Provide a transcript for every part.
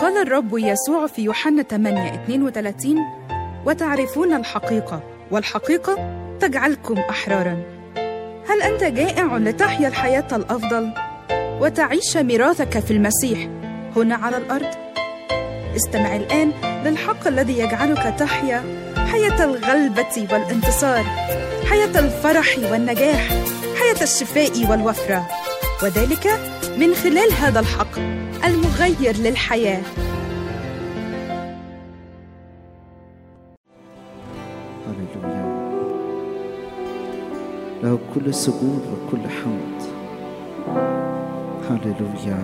قال الرب يسوع في يوحنا 8 32 وتعرفون الحقيقة والحقيقة تجعلكم أحرارا هل أنت جائع لتحيا الحياة الأفضل وتعيش ميراثك في المسيح هنا على الأرض؟ استمع الآن للحق الذي يجعلك تحيا حياة الغلبة والانتصار حياة الفرح والنجاح حياة الشفاء والوفرة وذلك من خلال هذا الحق المغير للحياه هللويا له كل سجود وكل حمد هللويا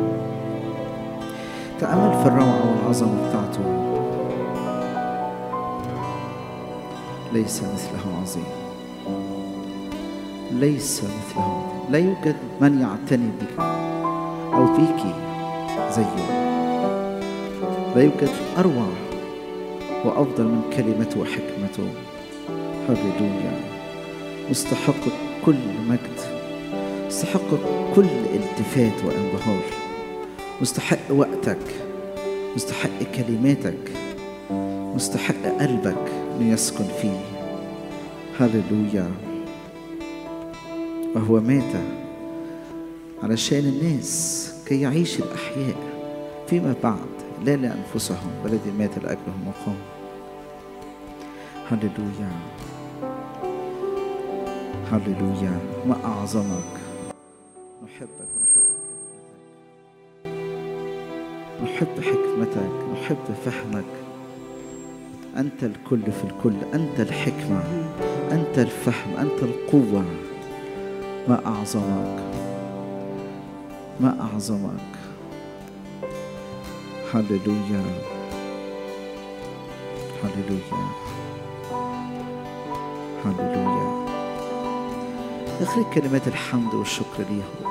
تأمل في الروعة والعظمة بتاعته ليس مثله عظيم ليس مثله عظيم لا يوجد من يعتني بك أو بيك زيه لا يوجد أروع وأفضل من كلمته وحكمته هللويا مستحق كل مجد مستحق كل التفات وانبهار مستحق وقتك مستحق كلماتك مستحق قلبك أن يسكن فيه هللويا وهو مات علشان الناس كي يعيش الأحياء فيما بعد لا لأنفسهم بل الذي مات لأجلهم وقام هللويا هللويا ما أعظمك نحبك ونحب كلمتك نحب حكمتك نحب فهمك أنت الكل في الكل أنت الحكمة أنت الفهم أنت القوة ما أعظمك ما أعظمك هللويا هللويا هللويا اخرج كلمات الحمد والشكر ليه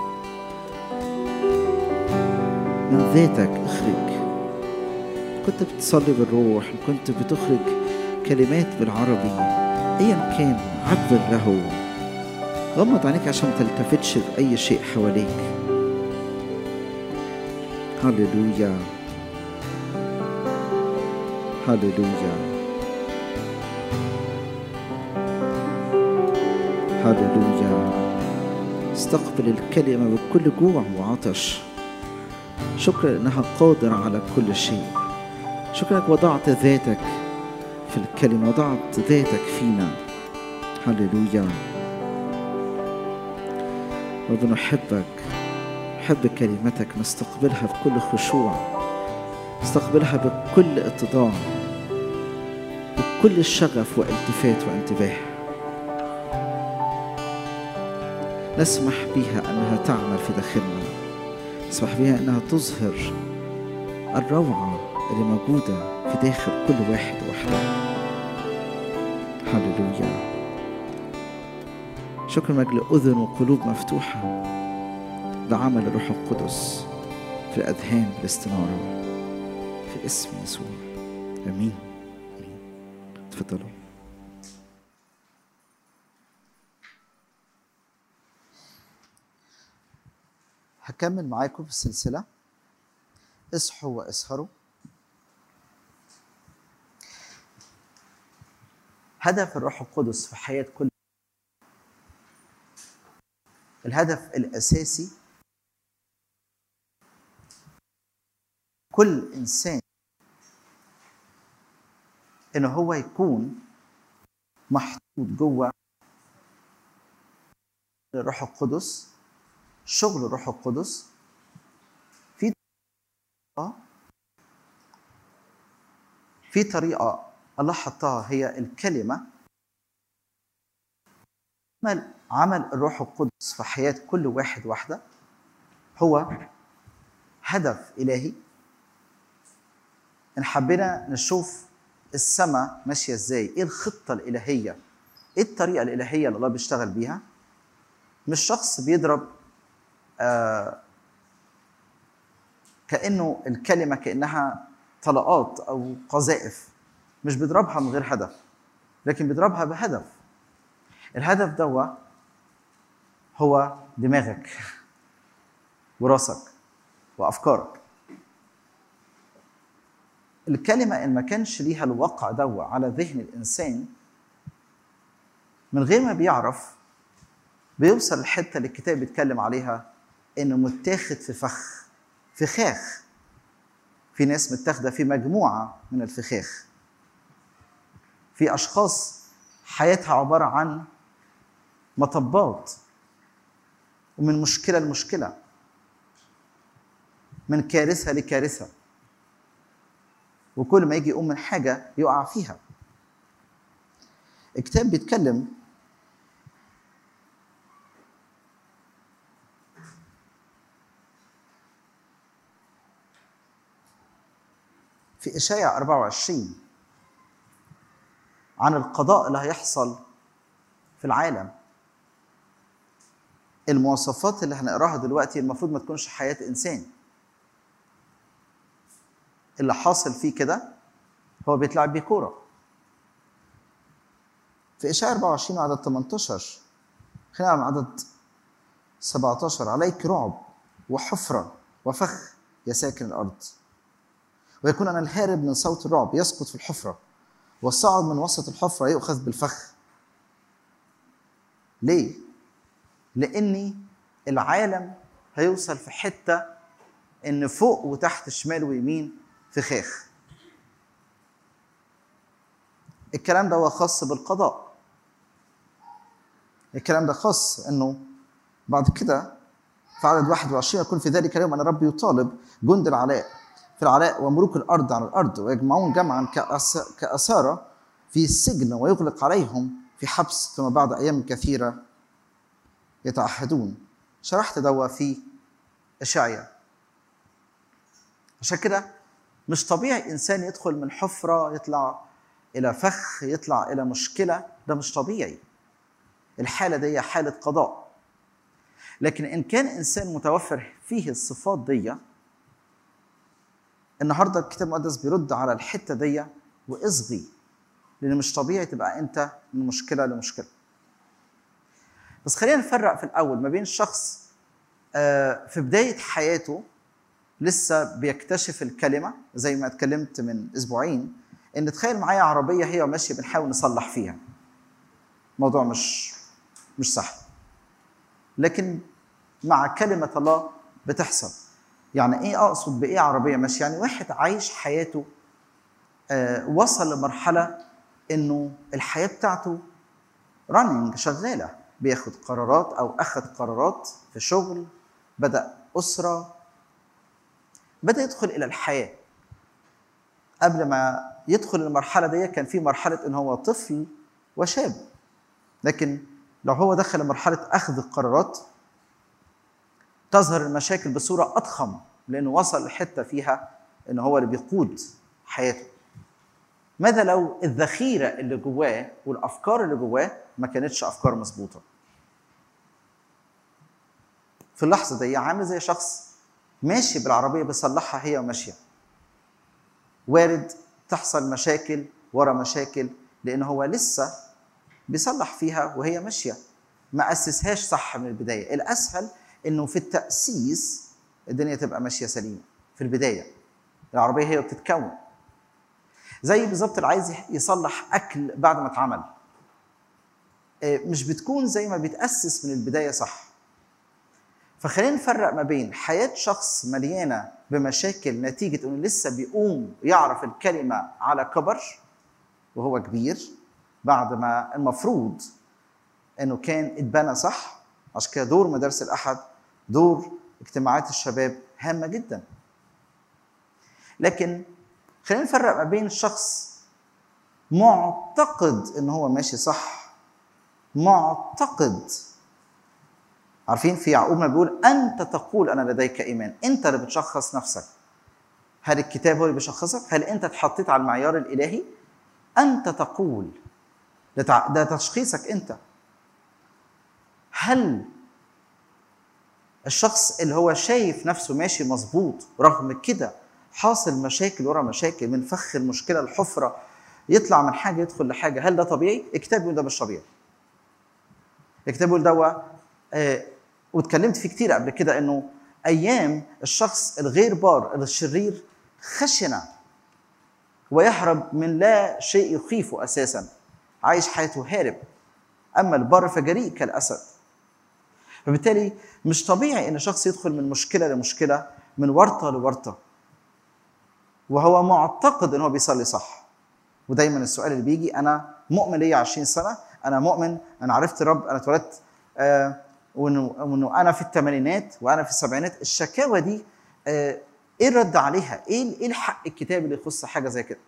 من ذاتك اخرج كنت بتصلي بالروح كنت بتخرج كلمات بالعربي ايا كان عبر له غمض عينيك عشان ما تلتفتش بأي شيء حواليك هللويا هللويا هللويا استقبل الكلمة بكل جوع وعطش شكرا انها قادرة على كل شيء شكرا انك وضعت ذاتك في الكلمة وضعت ذاتك فينا هللويا وبنحبك نحب كلمتك نستقبلها بكل خشوع نستقبلها بكل اتضاع بكل شغف والتفات وانتباه نسمح بها انها تعمل في داخلنا نسمح بها انها تظهر الروعه اللي موجوده في داخل كل واحد وحده هللويا شكرا من اجل اذن وقلوب مفتوحه لعمل الروح القدس في الاذهان بالاستناره في اسم يسوع امين تفضلوا هكمل معاكم في السلسله اصحوا واسهروا هدف الروح القدس في حياه كل الهدف الاساسي كل انسان ان هو يكون محطوط جوه الروح القدس شغل الروح القدس في في طريقه الله حطها هي الكلمه عمل عمل الروح القدس في حياه كل واحد واحده هو هدف الهي ان حبينا نشوف السماء ماشيه ازاي ايه الخطه الالهيه ايه الطريقه الالهيه اللي الله بيشتغل بيها مش شخص بيضرب آه كانه الكلمه كانها طلقات او قذائف مش بيضربها من غير هدف لكن بيضربها بهدف الهدف دوا هو دماغك وراسك وافكارك الكلمة إن ما كانش ليها الوقع دوا على ذهن الإنسان من غير ما بيعرف بيوصل الحتة اللي الكتاب بيتكلم عليها إنه متاخد في فخ فخاخ في ناس متاخدة في مجموعة من الفخاخ في أشخاص حياتها عبارة عن مطبات ومن مشكلة لمشكلة من كارثة لكارثة وكل ما يجي يقوم من حاجة يقع فيها الكتاب بيتكلم في إشاية 24 عن القضاء اللي هيحصل في العالم المواصفات اللي هنقراها دلوقتي المفروض ما تكونش حياة إنسان اللي حاصل فيه كده هو بيتلعب بيه كورة في إشاعة 24 عدد 18 خلينا من عدد 17 عليك رعب وحفرة وفخ يا ساكن الأرض ويكون أنا الهارب من صوت الرعب يسقط في الحفرة والصاعد من وسط الحفرة يؤخذ بالفخ ليه؟ لأني العالم هيوصل في حتة إن فوق وتحت شمال ويمين فخاخ الكلام ده هو خاص بالقضاء الكلام ده خاص انه بعد كده في عدد 21 يكون في ذلك اليوم ان الرب يطالب جند العلاء في العلاء وملوك الارض عن الارض ويجمعون جمعا كأس- كأسارى في السجن ويغلق عليهم في حبس ثم بعد ايام كثيره يتعهدون شرحت دوا في اشعيا عشان كده مش طبيعي انسان يدخل من حفره يطلع الى فخ يطلع الى مشكله ده مش طبيعي الحاله دي حاله قضاء لكن ان كان انسان متوفر فيه الصفات دي النهارده الكتاب المقدس بيرد على الحته دي واصغي لان مش طبيعي تبقى انت من مشكله لمشكله بس خلينا نفرق في الاول ما بين شخص آه، في بدايه حياته لسه بيكتشف الكلمه زي ما اتكلمت من اسبوعين ان تخيل معايا عربيه هي ماشيه بنحاول نصلح فيها موضوع مش مش سهل لكن مع كلمه الله بتحصل يعني ايه اقصد بايه عربيه ماشيه يعني واحد عايش حياته آه وصل لمرحله انه الحياه بتاعته رننج شغاله بياخد قرارات او اخذ قرارات في شغل بدا اسره بدا يدخل الى الحياه قبل ما يدخل المرحله دي كان في مرحله ان هو طفل وشاب لكن لو هو دخل لمرحله اخذ القرارات تظهر المشاكل بصوره اضخم لانه وصل لحته فيها ان هو اللي بيقود حياته ماذا لو الذخيره اللي جواه والافكار اللي جواه ما كانتش افكار مظبوطه في اللحظه دي عامل زي شخص ماشي بالعربيه بيصلحها هي وماشيه وارد تحصل مشاكل ورا مشاكل لان هو لسه بيصلح فيها وهي ماشيه ما اسسهاش صح من البدايه الاسهل انه في التاسيس الدنيا تبقى ماشيه سليمه في البدايه العربيه هي بتتكون زي بالظبط اللي عايز يصلح اكل بعد ما اتعمل آه، مش بتكون زي ما بيتاسس من البدايه صح فخلينا نفرق ما بين حياه شخص مليانه بمشاكل نتيجه انه لسه بيقوم يعرف الكلمه على كبر وهو كبير بعد ما المفروض انه كان اتبنى صح عشان كده دور مدارس الاحد دور اجتماعات الشباب هامه جدا لكن خلينا نفرق ما بين شخص معتقد ان هو ماشي صح معتقد عارفين في يعقوب ما بيقول انت تقول انا لديك ايمان انت اللي بتشخص نفسك هل الكتاب هو اللي بيشخصك هل انت اتحطيت على المعيار الالهي انت تقول ده تع- ده تشخيصك انت هل الشخص اللي هو شايف نفسه ماشي مظبوط رغم كده حاصل مشاكل ورا مشاكل من فخ المشكله الحفره يطلع من حاجه يدخل لحاجه هل ده طبيعي؟ الكتاب بيقول ده مش طبيعي. الكتاب بيقول ده آه واتكلمت فيه كتير قبل كده انه ايام الشخص الغير بار الشرير خشنه ويهرب من لا شيء يخيفه اساسا عايش حياته هارب اما البر فجريء كالاسد فبالتالي مش طبيعي ان شخص يدخل من مشكله لمشكله من ورطه لورطه وهو معتقد ان هو بيصلي صح ودايما السؤال اللي بيجي انا مؤمن ليا 20 سنه انا مؤمن انا عرفت الرب انا اتولدت آه وانه وانه انا في الثمانينات وانا في السبعينات الشكاوى دي آه ايه الرد عليها؟ ايه ايه الحق الكتابي اللي يخص حاجه زي كده؟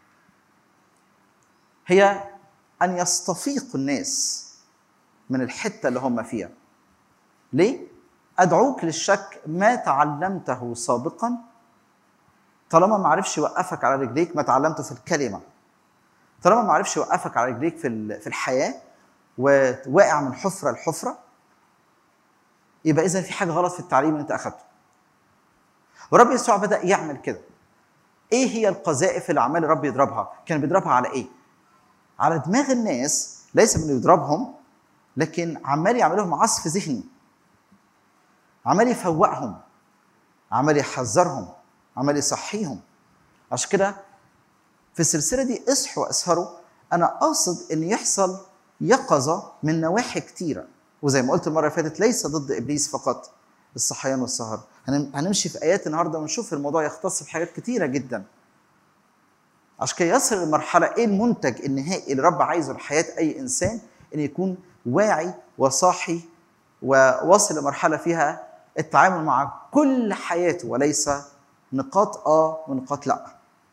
هي ان يستفيق الناس من الحته اللي هم فيها. ليه؟ ادعوك للشك ما تعلمته سابقا طالما ما عرفش يوقفك على رجليك ما تعلمته في الكلمه. طالما ما عرفش يوقفك على رجليك في في الحياه وواقع من حفره لحفره يبقى اذا في حاجه غلط في التعليم اللي انت اخذته. ورب يسوع بدا يعمل كده. ايه هي القذائف اللي عمال الرب يضربها؟ كان بيضربها على ايه؟ على دماغ الناس ليس انه يضربهم لكن عمال يعمل لهم عصف ذهني. عمال يفوقهم. عمال يحذرهم. عمال يصحيهم. عشان كده في السلسله دي اصحوا واسهروا انا قاصد ان يحصل يقظه من نواحي كتيره وزي ما قلت المره اللي فاتت ليس ضد ابليس فقط الصحيان والسهر هنمشي في ايات النهارده ونشوف الموضوع يختص في حاجات كتيره جدا عشان كده يصل لمرحله ايه المنتج النهائي اللي رب عايزه لحياه اي انسان ان يكون واعي وصاحي وواصل لمرحله فيها التعامل مع كل حياته وليس نقاط اه ونقاط لا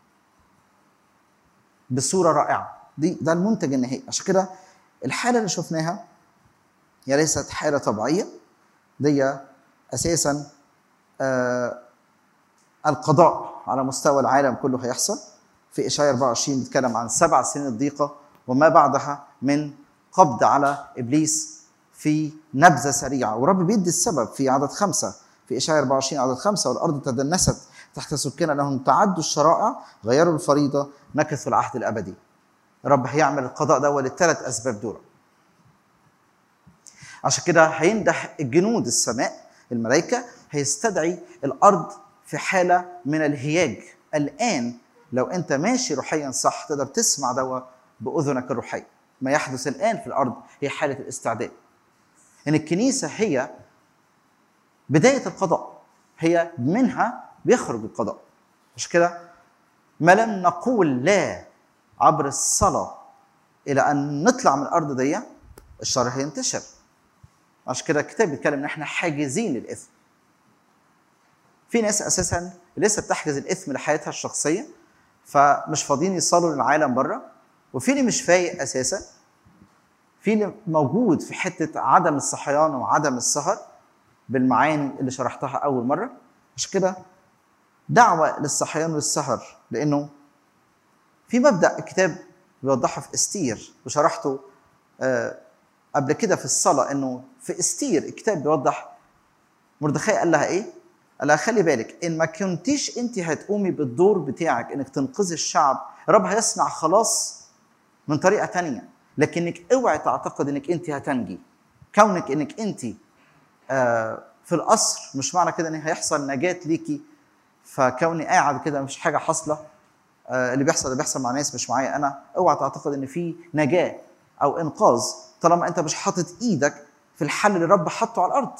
بصوره رائعه دي ده المنتج النهائي عشان كده الحاله اللي شفناها هي ليست حاله طبيعيه دي اساسا آه القضاء على مستوى العالم كله هيحصل في اشعياء 24 بيتكلم عن سبع سنين الضيقه وما بعدها من قبض على ابليس في نبذه سريعه ورب بيدي السبب في عدد خمسه في اشعياء 24 عدد خمسه والارض تدنست تحت سكان لهم تعدوا الشرائع غيروا الفريضه نكثوا العهد الابدي رب هيعمل القضاء ده للثلاث اسباب دول عشان كده هيندح الجنود السماء الملائكه هيستدعي الارض في حاله من الهياج الان لو انت ماشي روحيا صح تقدر تسمع دوا باذنك الروحيه ما يحدث الان في الارض هي حاله الاستعداد ان الكنيسه هي بدايه القضاء هي منها بيخرج القضاء مش كده ما لم نقول لا عبر الصلاه الى ان نطلع من الارض دي الشر هينتشر عشان كده الكتاب بيتكلم ان احنا حاجزين للاثم في ناس اساسا لسه بتحجز الاثم لحياتها الشخصيه فمش فاضيين يصلوا للعالم بره وفي اللي مش فايق اساسا في اللي موجود في حته عدم الصحيان وعدم السهر بالمعاني اللي شرحتها اول مره عشان كده دعوه للصحيان والسهر لانه في مبدا الكتاب بيوضحه في استير وشرحته آه قبل كده في الصلاه انه في استير الكتاب بيوضح مردخاي قال لها ايه؟ قال لها خلي بالك ان ما كنتيش انت هتقومي بالدور بتاعك انك تنقذي الشعب رب هيصنع خلاص من طريقه تانية لكنك اوعي تعتقد انك انت هتنجي كونك انك انت آه في القصر مش معنى كده ان هيحصل نجاه ليكي فكوني قاعد كده مش حاجه حاصله آه اللي بيحصل اللي بيحصل مع ناس مش معايا انا اوعى تعتقد ان في نجاه او انقاذ طالما انت مش حاطط ايدك في الحل اللي رب حطه على الارض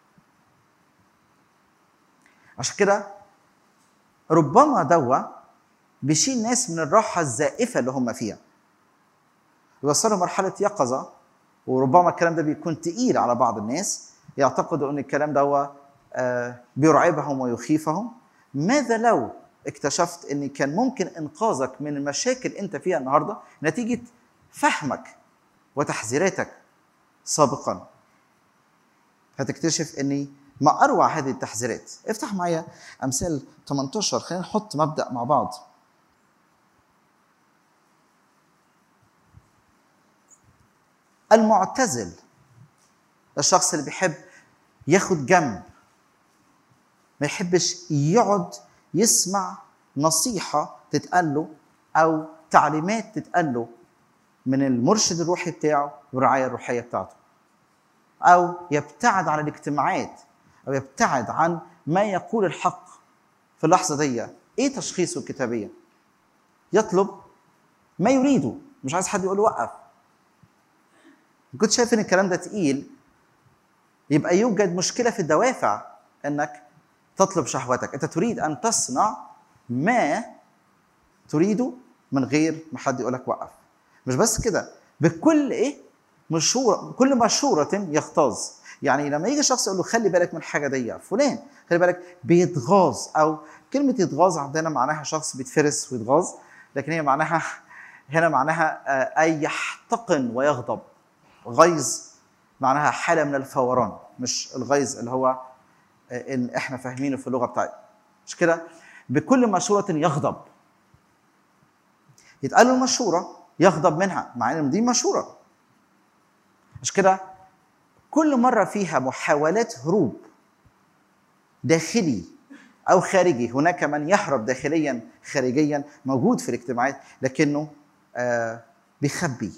عشان كده ربما دوا بيشيل ناس من الراحة الزائفة اللي هم فيها يوصلوا مرحلة يقظة وربما الكلام ده بيكون تقيل على بعض الناس يعتقدوا ان الكلام ده آه بيرعبهم ويخيفهم ماذا لو اكتشفت ان كان ممكن انقاذك من المشاكل انت فيها النهارده نتيجه فهمك وتحذيراتك سابقا هتكتشف اني ما اروع هذه التحذيرات افتح معايا امثال 18 خلينا نحط مبدا مع بعض المعتزل الشخص اللي بيحب ياخد جنب ما يحبش يقعد يسمع نصيحة تتقال له أو تعليمات تتقال له من المرشد الروحي بتاعه والرعاية الروحية بتاعته أو يبتعد عن الاجتماعات أو يبتعد عن ما يقول الحق في اللحظة دي إيه تشخيصه الكتابيا؟ يطلب ما يريده مش عايز حد يقول له وقف كنت شايف ان الكلام ده تقيل يبقى يوجد مشكله في الدوافع انك تطلب شهوتك انت تريد ان تصنع ما تريده من غير ما حد يقول لك وقف مش بس كده بكل ايه مشهورة كل مشورة يغتاظ يعني لما يجي شخص يقول له خلي بالك من حاجة دي فلان خلي بالك بيتغاظ أو كلمة يتغاظ عندنا معناها شخص بيتفرس ويتغاظ لكن هي معناها هنا معناها آه، أي يحتقن ويغضب غيظ معناها حالة من الفوران مش الغيظ اللي هو آه، اللي احنا فاهمينه في اللغة بتاعتنا مش كده بكل مشورة يغضب يتقال له المشورة يغضب منها مع ان دي مشورة مش كده كل مرة فيها محاولات هروب داخلي أو خارجي هناك من يهرب داخليا خارجيا موجود في الاجتماعات لكنه آه بيخبي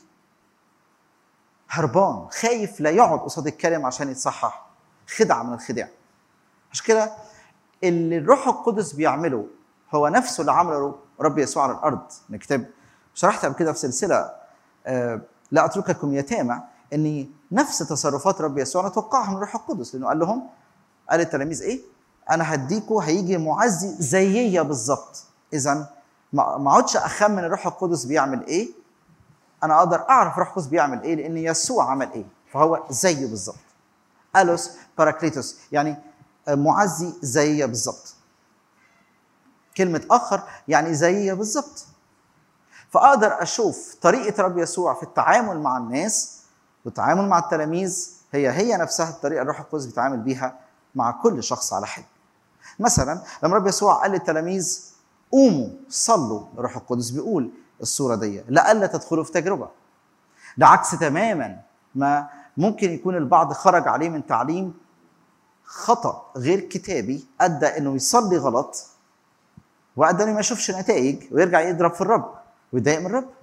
هربان خايف لا يقعد قصاد الكلام عشان يتصحح خدعة من الخدع عشان كده اللي الروح القدس بيعمله هو نفسه اللي عمله رب يسوع على الارض الكتاب شرحت قبل كده في سلسله آه لا اترككم يتامى ان نفس تصرفات رب يسوع نتوقعها من الروح القدس لانه قال لهم قال للتلاميذ ايه؟ انا هديكوا هيجي معزي زيي بالظبط اذا ما ما اقعدش اخمن الروح القدس بيعمل ايه انا اقدر اعرف الروح القدس بيعمل ايه لان يسوع عمل ايه فهو زيه بالظبط الوس باراكليتوس يعني معزي زيي بالظبط كلمة آخر يعني زيي بالظبط فأقدر أشوف طريقة رب يسوع في التعامل مع الناس والتعامل مع التلاميذ هي هي نفسها الطريقة الروح القدس بيتعامل بيها مع كل شخص على حد مثلا لما رب يسوع قال للتلاميذ قوموا صلوا الروح القدس بيقول الصورة دي لألا تدخلوا في تجربة ده عكس تماما ما ممكن يكون البعض خرج عليه من تعليم خطأ غير كتابي أدى إنه يصلي غلط وأدى إنه ما يشوفش نتائج ويرجع يضرب في الرب ويتضايق من الرب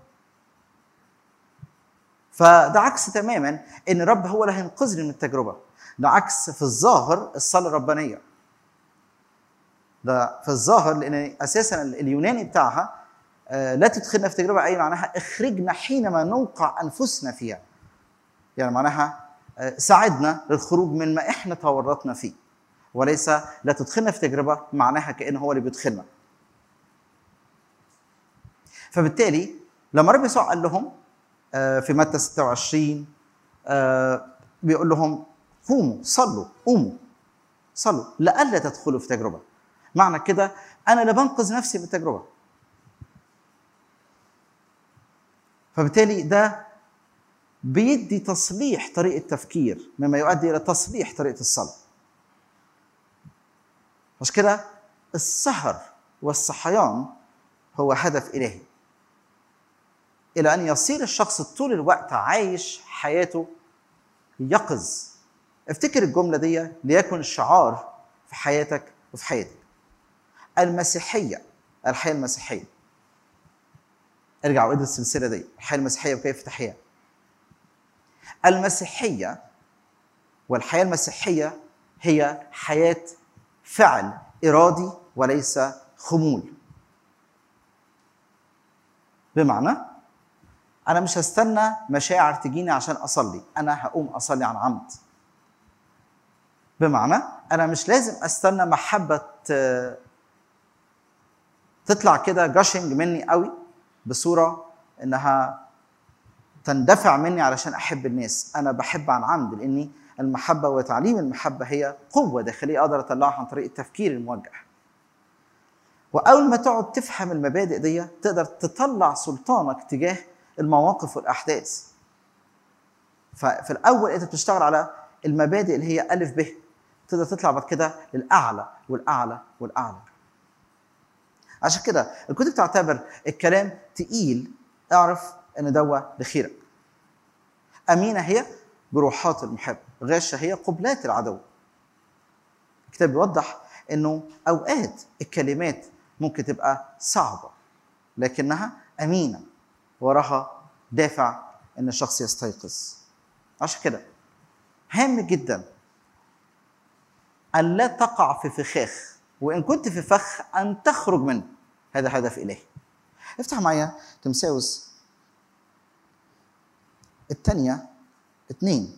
فده عكس تماما ان الرب هو اللي هينقذني من التجربه ده عكس في الظاهر الصلاه الربانيه ده في الظاهر لان اساسا اليوناني بتاعها آه، لا تدخلنا في تجربه اي معناها اخرجنا حينما نوقع انفسنا فيها يعني معناها آه، ساعدنا للخروج من ما احنا تورطنا فيه وليس لا تدخلنا في تجربه معناها كانه هو اللي بيدخلنا فبالتالي لما رب يسوع قال لهم آه، في متى 26 آه، بيقول لهم قوموا صلوا قوموا صلوا لئلا تدخلوا في تجربه معنى كده انا لا بنقذ نفسي من التجربه فبالتالي ده بيدي تصليح طريقه تفكير مما يؤدي الى تصليح طريقه الصلاه مش كده السهر والصحيان هو هدف الهي الى ان يصير الشخص طول الوقت عايش حياته يقظ افتكر الجمله دي ليكن الشعار في حياتك وفي حياتك المسيحيه الحياه المسيحيه ارجع وادرس السلسله دي الحياه المسيحيه وكيف تحيا المسيحيه والحياه المسيحيه هي حياه فعل ارادي وليس خمول بمعنى انا مش هستنى مشاعر تجيني عشان اصلي انا هقوم اصلي عن عمد بمعنى انا مش لازم استنى محبه آه، تطلع كده جاشنج مني قوي بصوره انها تندفع مني علشان احب الناس انا بحب عن عمد لاني المحبه وتعليم المحبه هي قوه داخليه اقدر اطلعها عن طريق التفكير الموجه واول ما تقعد تفهم المبادئ دي تقدر تطلع سلطانك تجاه المواقف والاحداث ففي الاول انت بتشتغل على المبادئ اللي هي الف ب تقدر تطلع بعد كده للاعلى والاعلى والاعلى عشان كده الكتب تعتبر الكلام تقيل اعرف ان دوا لخيرك امينه هي بروحات المحب غاشه هي قبلات العدو الكتاب بيوضح انه اوقات الكلمات ممكن تبقى صعبه لكنها امينه وراها دافع ان الشخص يستيقظ عشان كده هام جدا ان لا تقع في فخاخ وان كنت في فخ ان تخرج منه هذا هدف الهي افتح معايا تمساوس الثانية اتنين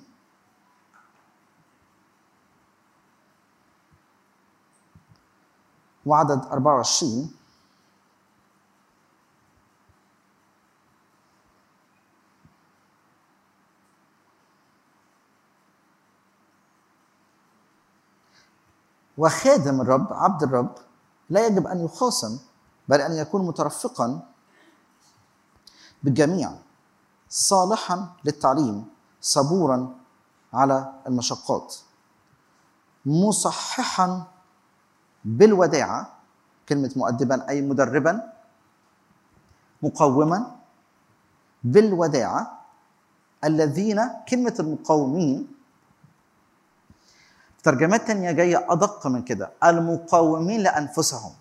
وعدد 24 وخادم الرب عبد الرب لا يجب ان يخاصم بل ان يكون مترفقا بالجميع صالحا للتعليم صبورا على المشقات مصححا بالوداعه كلمه مؤدبا اي مدربا مقوما بالوداعه الذين كلمه المقومين ترجمات تانية جاية أدق من كده المقاومين لأنفسهم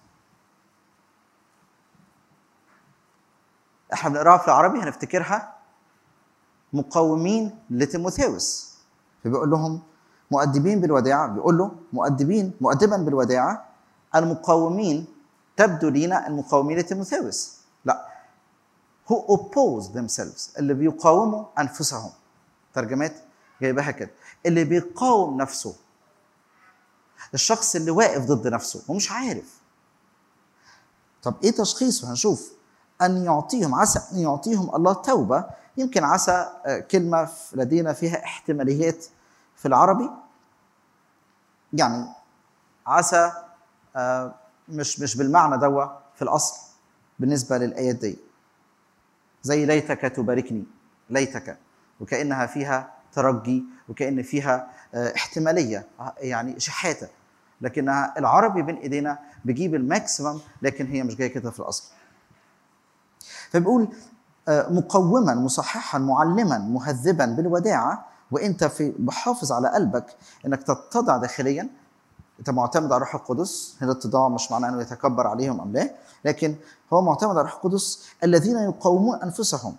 احنا بنقراها في العربي هنفتكرها مقاومين لتيموثاوس فبيقول لهم مؤدبين بالوداعة بيقول له مؤدبين مؤدبا بالوداعة المقاومين تبدو لينا المقاومين لتيموثاوس لا who oppose themselves اللي بيقاوموا أنفسهم ترجمات جايبها كده اللي بيقاوم نفسه الشخص اللي واقف ضد نفسه ومش عارف طب ايه تشخيصه هنشوف ان يعطيهم عسى ان يعطيهم الله توبه يمكن عسى كلمه لدينا فيها احتماليات في العربي يعني عسى مش مش بالمعنى دوا في الاصل بالنسبه للايات دي زي ليتك تباركني ليتك وكانها فيها ترجي وكان فيها احتماليه يعني شحاته لكنها العربي بين ايدينا بيجيب الماكسيمم لكن هي مش جايه كده في الاصل فبيقول مقوما مصححا معلما مهذبا بالوداعه وانت في بحافظ على قلبك انك تتضع داخليا انت معتمد على الروح القدس هنا الاتضاع مش معناه انه يتكبر عليهم ام لا لكن هو معتمد على الروح القدس الذين يقومون انفسهم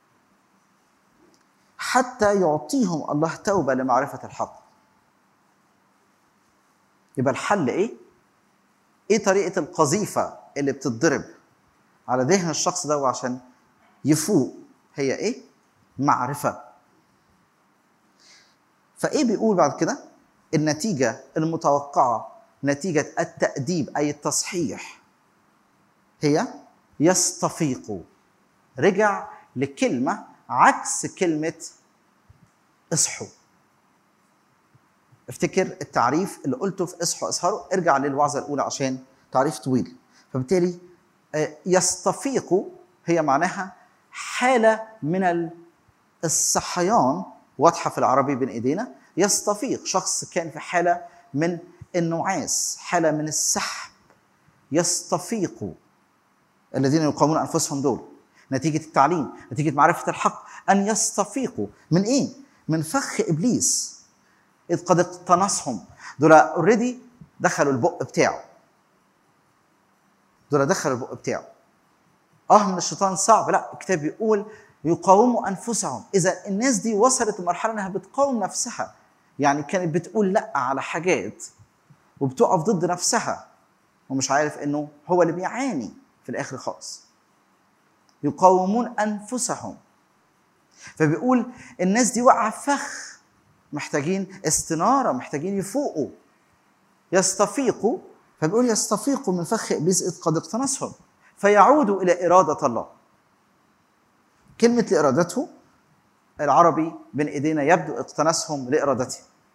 حتى يعطيهم الله توبة لمعرفة الحق يبقى الحل ايه؟ ايه طريقة القذيفة اللي بتتضرب على ذهن الشخص ده عشان يفوق هي ايه؟ معرفة فايه بيقول بعد كده؟ النتيجة المتوقعة نتيجة التأديب أي التصحيح هي يستفيق رجع لكلمة عكس كلمة اصحوا افتكر التعريف اللي قلته في اصحوا اسهروا ارجع للوعظة الأولى عشان تعريف طويل فبالتالي يستفيق هي معناها حالة من الصحيان واضحة في العربي بين ايدينا يستفيق شخص كان في حالة من النعاس حالة من السحب يستفيق الذين يقاومون أنفسهم دول نتيجة التعليم نتيجة معرفة الحق أن يستفيقوا من إيه؟ من فخ إبليس إذ قد اقتنصهم دول اوريدي دخلوا البق بتاعه دول دخلوا البق بتاعه اه من الشيطان صعب لا الكتاب بيقول يقاوموا انفسهم اذا الناس دي وصلت لمرحله انها بتقاوم نفسها يعني كانت بتقول لا على حاجات وبتقف ضد نفسها ومش عارف انه هو اللي بيعاني في الاخر خالص يقاومون انفسهم فبيقول الناس دي واقعه في فخ محتاجين استناره محتاجين يفوقوا يستفيقوا فبيقول يستفيقوا من فخ ابليس اذ قد اقتنصهم فيعودوا الى اراده الله كلمه لارادته العربي بين ايدينا يبدو اقتنصهم لارادته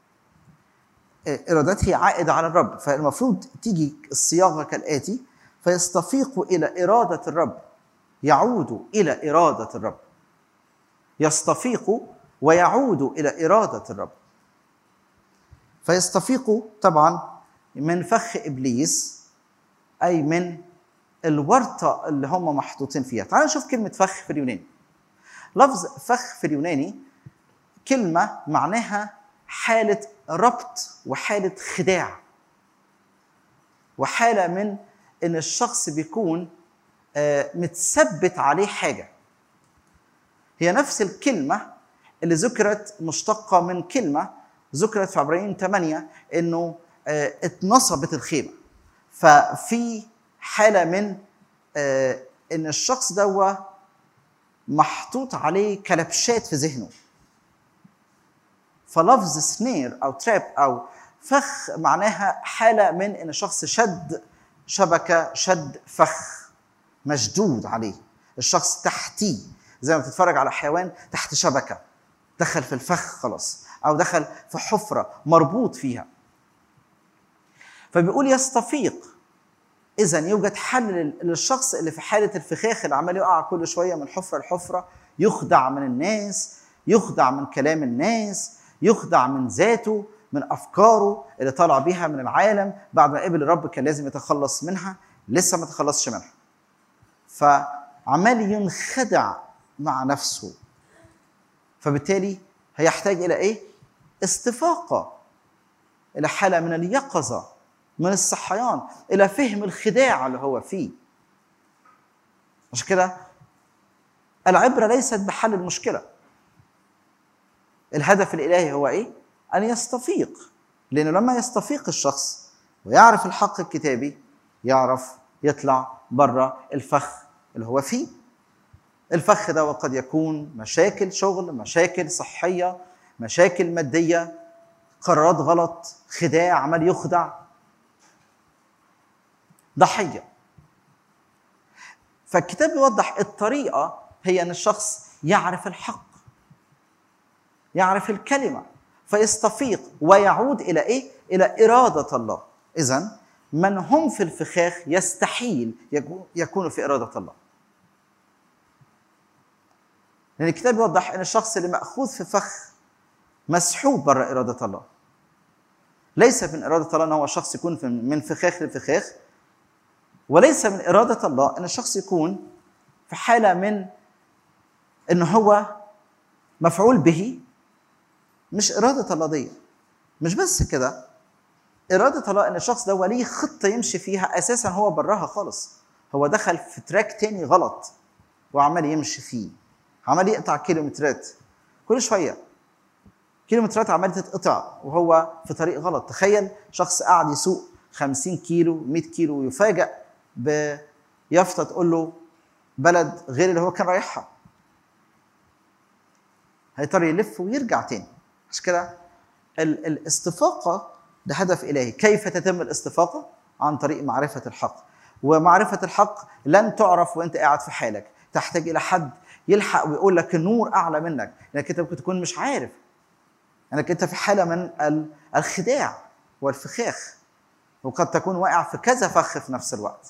ارادته عائده على الرب فالمفروض تيجي الصياغه كالاتي فيستفيقوا الى اراده الرب يعودوا الى اراده الرب يستفيقوا ويعودوا الى اراده الرب فيستفيقوا طبعا من فخ ابليس اي من الورطه اللي هم محطوطين فيها تعالوا نشوف كلمه فخ في اليوناني لفظ فخ في اليوناني كلمه معناها حاله ربط وحاله خداع وحاله من ان الشخص بيكون متثبت عليه حاجه هي نفس الكلمه اللي ذكرت مشتقه من كلمه ذكرت في عبرانيين 8 انه اتنصبت الخيمه ففي حاله من ان الشخص دوا محطوط عليه كلبشات في ذهنه فلفظ سنير او تراب او فخ معناها حاله من ان الشخص شد شبكه شد فخ مشدود عليه الشخص تحتيه زي ما بتتفرج على حيوان تحت شبكه دخل في الفخ خلاص او دخل في حفره مربوط فيها فبيقول يستفيق اذا يوجد حل لل- للشخص اللي في حاله الفخاخ اللي عمال يقع كل شويه من حفره لحفره يخدع من الناس يخدع من كلام الناس يخدع من ذاته من افكاره اللي طالع بيها من العالم بعد ما قبل الرب كان لازم يتخلص منها لسه ما تخلصش منها فعمال ينخدع مع نفسه فبالتالي هيحتاج الى ايه استفاقه الى حاله من اليقظه من الصحيان الى فهم الخداع اللي هو فيه عشان كده العبره ليست بحل المشكله الهدف الالهي هو ايه ان يستفيق لانه لما يستفيق الشخص ويعرف الحق الكتابي يعرف يطلع بره الفخ اللي هو فيه الفخ ده وقد يكون مشاكل شغل مشاكل صحيه مشاكل ماديه قرارات غلط خداع عمال يخدع ضحيه فالكتاب بيوضح الطريقه هي ان الشخص يعرف الحق يعرف الكلمه فيستفيق ويعود الى ايه الى اراده الله اذا من هم في الفخاخ يستحيل يكون- يكونوا في اراده الله لان الكتاب بيوضح ان الشخص اللي ماخوذ في فخ مسحوب بره اراده الله ليس من اراده الله ان هو شخص يكون في- من فخاخ لفخاخ وليس من اراده الله ان الشخص يكون في حاله من ان هو مفعول به مش اراده الله دي مش بس كده اراده الله ان الشخص ده هو ليه خطه يمشي فيها اساسا هو براها خالص هو دخل في تراك تاني غلط وعمال يمشي فيه عمال يقطع كيلومترات كل شويه كيلومترات عماله تتقطع وهو في طريق غلط تخيل شخص قاعد يسوق 50 كيلو 100 كيلو ويفاجئ بيافطه تقول له بلد غير اللي هو كان رايحها هيضطر يلف ويرجع تاني عشان كده ال- الاستفاقه ده هدف الهي كيف تتم الاستفاقه عن طريق معرفه الحق ومعرفه الحق لن تعرف وانت قاعد في حالك تحتاج الى حد يلحق ويقول لك النور اعلى منك لانك انت ممكن تكون مش عارف انك انت في حاله من ال- الخداع والفخاخ وقد تكون واقع في كذا فخ في نفس الوقت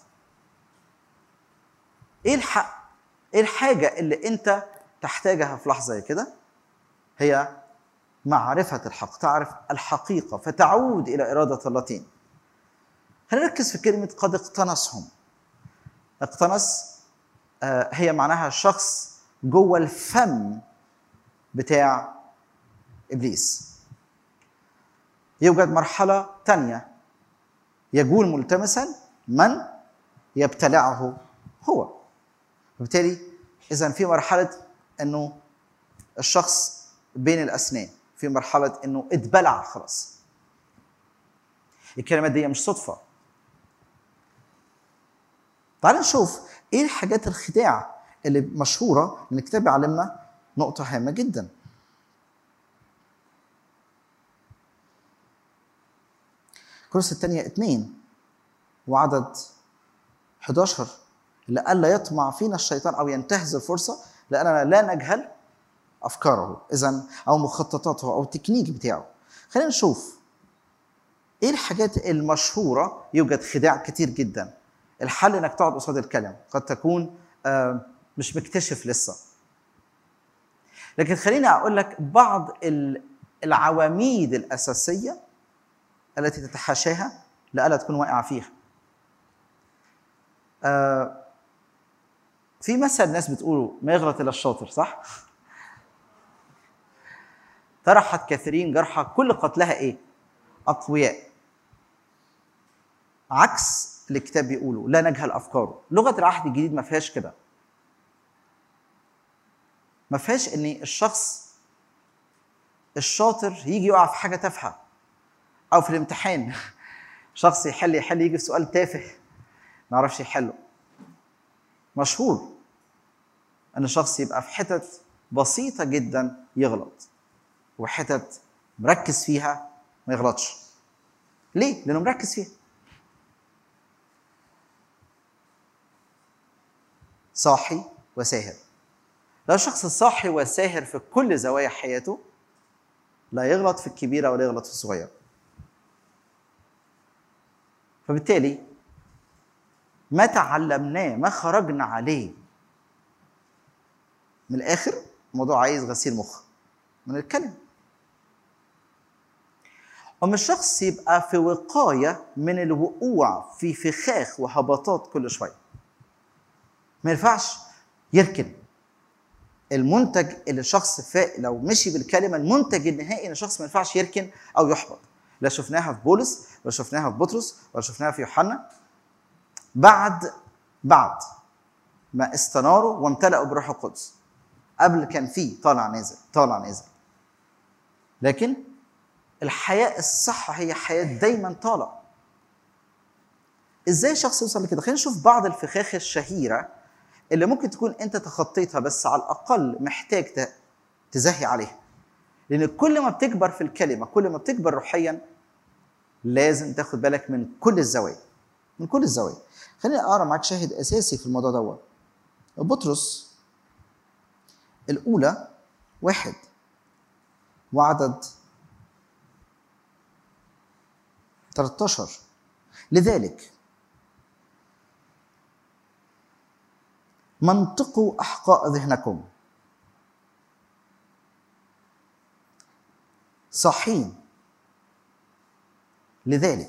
ايه الحق ايه الحاجه اللي انت تحتاجها في لحظه زي كده هي معرفه الحق تعرف الحقيقه فتعود الى اراده الله تاني خلينا نركز في كلمه قد اقتنصهم اقتنص آه، هي معناها شخص جوه الفم بتاع ابليس يوجد مرحله تانية يجول ملتمسا من يبتلعه هو وبالتالي اذا في مرحله انه الشخص بين الاسنان في مرحله انه اتبلع خلاص الكلمات دي مش صدفه تعال نشوف ايه الحاجات الخداع اللي مشهوره ان الكتاب بيعلمنا نقطه هامه جدا كورس الثانية اتنين وعدد 11 لئلا يطمع فينا الشيطان او ينتهز الفرصه لاننا لا نجهل افكاره اذا او مخططاته او التكنيك بتاعه خلينا نشوف ايه الحاجات المشهوره يوجد خداع كتير جدا الحل انك تقعد قصاد الكلام قد تكون آه، مش مكتشف لسه لكن خليني اقول لك بعض ال- العواميد الاساسيه التي تتحاشاها لئلا تكون واقع فيها آه، في مثل ناس بتقولوا ما يغلط الا الشاطر صح؟ طرحت كثيرين جرحى كل قتلها ايه؟ اقوياء عكس اللي الكتاب بيقوله لا نجهل افكاره لغه العهد الجديد ما فيهاش كده ما فيهاش ان الشخص الشاطر يجي يقع في حاجه تافهه او في الامتحان شخص يحل يحل يجي في سؤال تافه ما يعرفش يحله مشهور ان الشخص يبقى في حتت بسيطه جدا يغلط وحتت مركز فيها ما يغلطش ليه لانه مركز فيها صاحي وساهر لو شخص صاحي وساهر في كل زوايا حياته لا يغلط في الكبيره ولا يغلط في الصغيره فبالتالي ما تعلمناه ما خرجنا عليه من الاخر الموضوع عايز غسيل مخ من الكلمه أما الشخص يبقى في وقاية من الوقوع في فخاخ وهبطات كل شوية ما ينفعش يركن المنتج اللي الشخص فا لو مشي بالكلمة المنتج النهائي ان الشخص ما ينفعش يركن أو يحبط لا شفناها في بولس ولا شفناها في بطرس ولا شفناها في يوحنا بعد بعد ما استناروا وامتلأوا بروح القدس قبل كان فيه طالع نازل طالع نازل لكن الحياة الصح هي حياة دايما طالع ازاي شخص يوصل لكده خلينا نشوف بعض الفخاخ الشهيرة اللي ممكن تكون انت تخطيتها بس على الاقل محتاج تزهي عليها لان كل ما بتكبر في الكلمة كل ما بتكبر روحيا لازم تاخد بالك من كل الزوايا من كل الزوايا خليني اقرا معاك شاهد اساسي في الموضوع دوت بطرس الاولى واحد وعدد 13 لذلك منطقوا احقاء ذهنكم صحين لذلك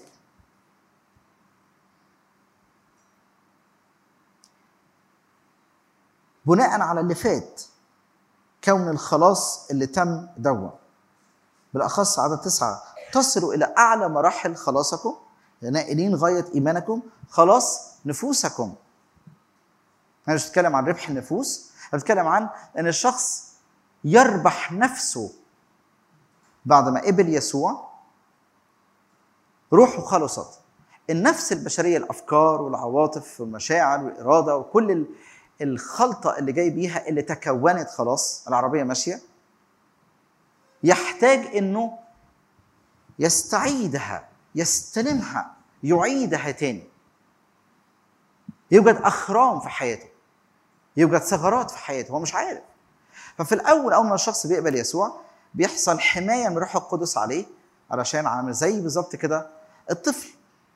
بناء على اللي فات كون الخلاص اللي تم دوا بالاخص عدد تسعه تصلوا الى اعلى مراحل خلاصكم نائلين غايه ايمانكم خلاص نفوسكم انا مش بتكلم عن ربح النفوس انا بتكلم عن ان الشخص يربح نفسه بعد ما قبل يسوع روحه خلصت النفس البشريه الافكار والعواطف والمشاعر والاراده وكل الخلطه اللي جاي بيها اللي تكونت خلاص العربيه ماشيه يحتاج انه يستعيدها يستلمها يعيدها تاني يوجد اخرام في حياته يوجد ثغرات في حياته هو مش عارف ففي الاول اول ما الشخص بيقبل يسوع بيحصل حمايه من روح القدس عليه علشان عامل زي بالظبط كده الطفل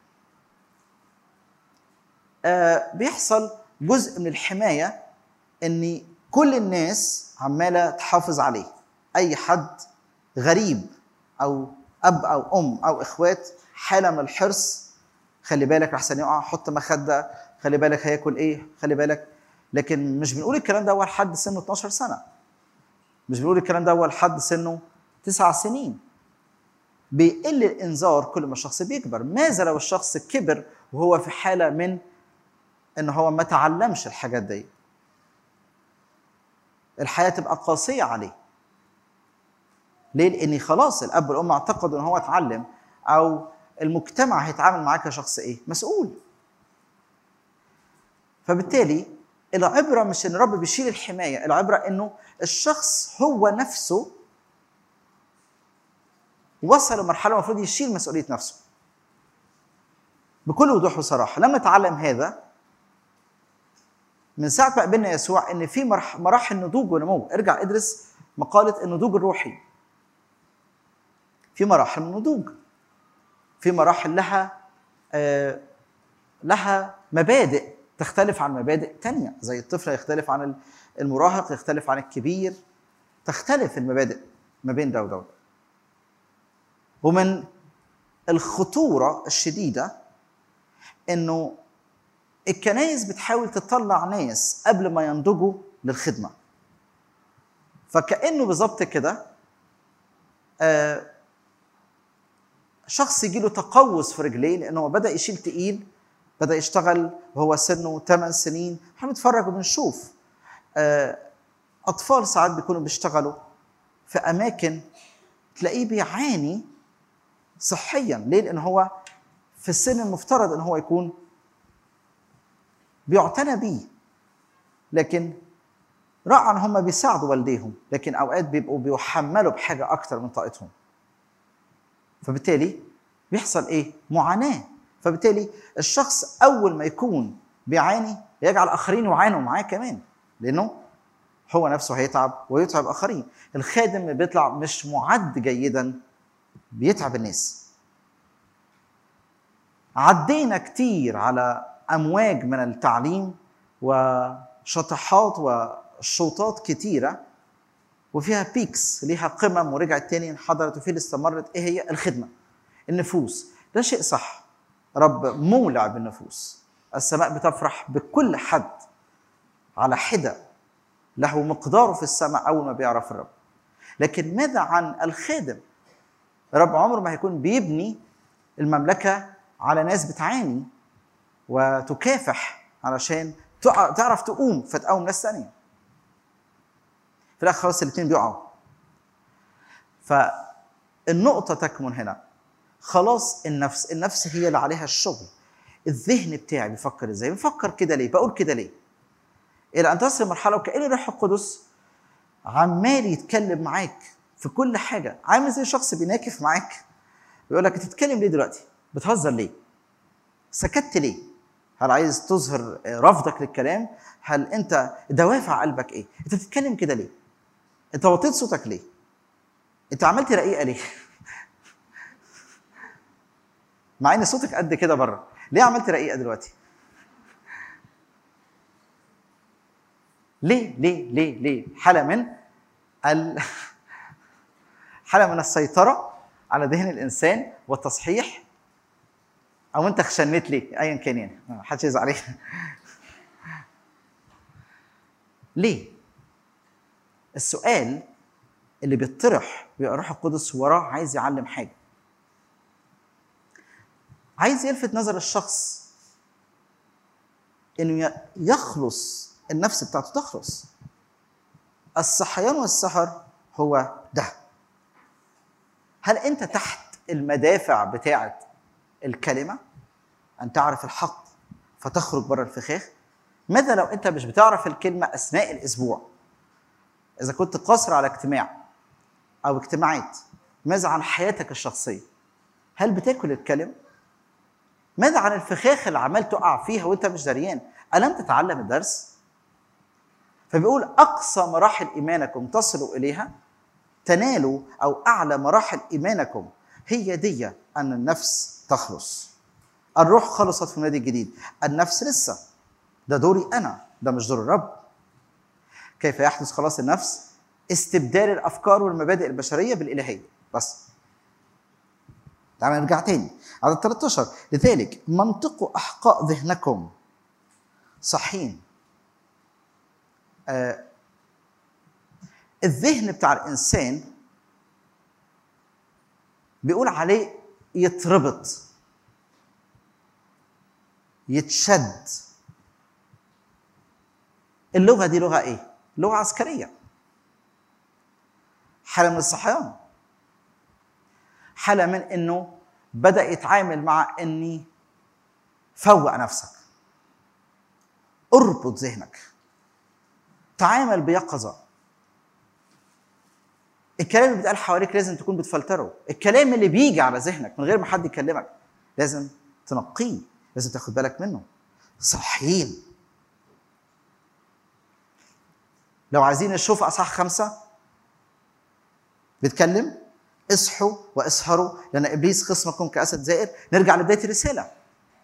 آه بيحصل جزء من الحمايه ان كل الناس عماله تحافظ عليه اي حد غريب او اب او ام او اخوات حاله من الحرص خلي بالك احسن يقع حط مخده خلي بالك هياكل ايه خلي بالك لكن مش بنقول الكلام ده اول حد سنه 12 سنه مش بنقول الكلام ده اول حد سنه تسع سنين بيقل الانذار كل ما الشخص بيكبر ماذا لو الشخص كبر وهو في حاله من ان هو ما تعلمش الحاجات دي الحياه تبقى قاسيه عليه ليه لان خلاص الاب والام اعتقدوا ان هو اتعلم او المجتمع هيتعامل معاه كشخص ايه مسؤول فبالتالي العبره مش ان الرب بيشيل الحمايه العبره انه الشخص هو نفسه وصل لمرحله المفروض يشيل مسؤوليه نفسه بكل وضوح وصراحه لما نتعلم هذا من ساعه ما قابلنا يسوع ان في مراحل نضوج ونمو ارجع ادرس مقاله النضوج الروحي في مراحل النضوج في مراحل لها آه لها مبادئ تختلف عن مبادئ تانية زي الطفل يختلف عن المراهق يختلف عن الكبير تختلف المبادئ ما بين ده وده ومن الخطورة الشديدة انه الكنايس بتحاول تطلع ناس قبل ما ينضجوا للخدمة فكأنه بالظبط كده آه شخص يجيله تقوس في رجليه لانه بدا يشيل تقيل بدا يشتغل وهو سنه 8 سنين احنا بنتفرج وبنشوف اطفال ساعات بيكونوا بيشتغلوا في اماكن تلاقيه بيعاني صحيا ليه لان هو في السن المفترض ان هو يكون بيعتنى بيه لكن رأى ان هم بيساعدوا والديهم لكن اوقات بيبقوا بيحملوا بحاجه اكتر من طاقتهم فبالتالي بيحصل ايه معاناه فبالتالي الشخص اول ما يكون بيعاني يجعل اخرين يعانوا معاه كمان لانه هو نفسه هيتعب ويتعب اخرين الخادم اللي بيطلع مش معد جيدا بيتعب الناس عدينا كتير على امواج من التعليم وشطحات وشوطات كتيره وفيها بيكس ليها قمم ورجعت تاني انحدرت وفي اللي استمرت ايه هي الخدمه النفوس ده شيء صح رب مولع بالنفوس السماء بتفرح بكل حد على حده له مقداره في السماء اول ما بيعرف الرب لكن ماذا عن الخادم رب عمره ما هيكون بيبني المملكه على ناس بتعاني وتكافح علشان تع- تعرف تقوم فتقوم ناس ثانيه في الاخر خلاص الاثنين بيقعوا فالنقطه تكمن هنا خلاص النفس النفس هي اللي عليها الشغل الذهن بتاعي بيفكر ازاي بفكر كده ليه بقول كده ليه الى ان تصل مرحله وكأن الروح القدس عمال يتكلم معاك في كل حاجه عامل زي شخص بيناكف معاك يقول لك بتتكلم ليه دلوقتي بتهزر ليه سكت ليه هل عايز تظهر رفضك للكلام هل انت دوافع قلبك ايه انت بتتكلم كده ليه انت وطيت صوتك ليه انت عملت رقيقه ليه مع ان صوتك قد كده بره ليه عملت رقيقه دلوقتي ليه ليه ليه ليه حاله من ال... حاله من السيطره على ذهن الانسان والتصحيح او انت خشنت ليه ايا كان يعني ما حدش يزعل عليك ليه السؤال اللي بيطرح بيبقى الروح القدس وراه عايز يعلم حاجه عايز يلفت نظر الشخص انه ي- يخلص النفس بتاعته تخلص الصحيان والسهر هو ده هل انت تحت المدافع بتاعه الكلمه ان تعرف الحق فتخرج بره الفخاخ ماذا لو انت مش بتعرف الكلمه اثناء الاسبوع اذا كنت قاصر على اجتماع او اجتماعات ماذا عن حياتك الشخصيه هل بتاكل الكلمه ماذا عن الفخاخ اللي عمال تقع فيها وانت مش دريان الم تتعلم الدرس فبيقول اقصى مراحل ايمانكم تصلوا اليها تنالوا او اعلى مراحل ايمانكم هي دي ان النفس تخلص الروح خلصت في النادي الجديد النفس لسه ده دوري انا ده مش دور الرب كيف يحدث خلاص النفس استبدال الافكار والمبادئ البشريه بالالهيه بس تعالى نرجع تاني عدد 13 لذلك منطقوا احقاء ذهنكم صحين آه الذهن بتاع الانسان بيقول عليه يتربط يتشد اللغه دي لغه ايه لغه عسكريه حاله من الصحيان حاله من انه بدا يتعامل مع اني فوق نفسك اربط ذهنك تعامل بيقظه الكلام اللي بيتقال حواليك لازم تكون بتفلتره الكلام اللي بيجي على ذهنك من غير ما حد يكلمك لازم تنقيه لازم تاخد بالك منه صحيين لو عايزين نشوف اصح خمسه بيتكلم اصحوا واسهروا لان ابليس خصمكم كاسد زائر نرجع لبدايه الرساله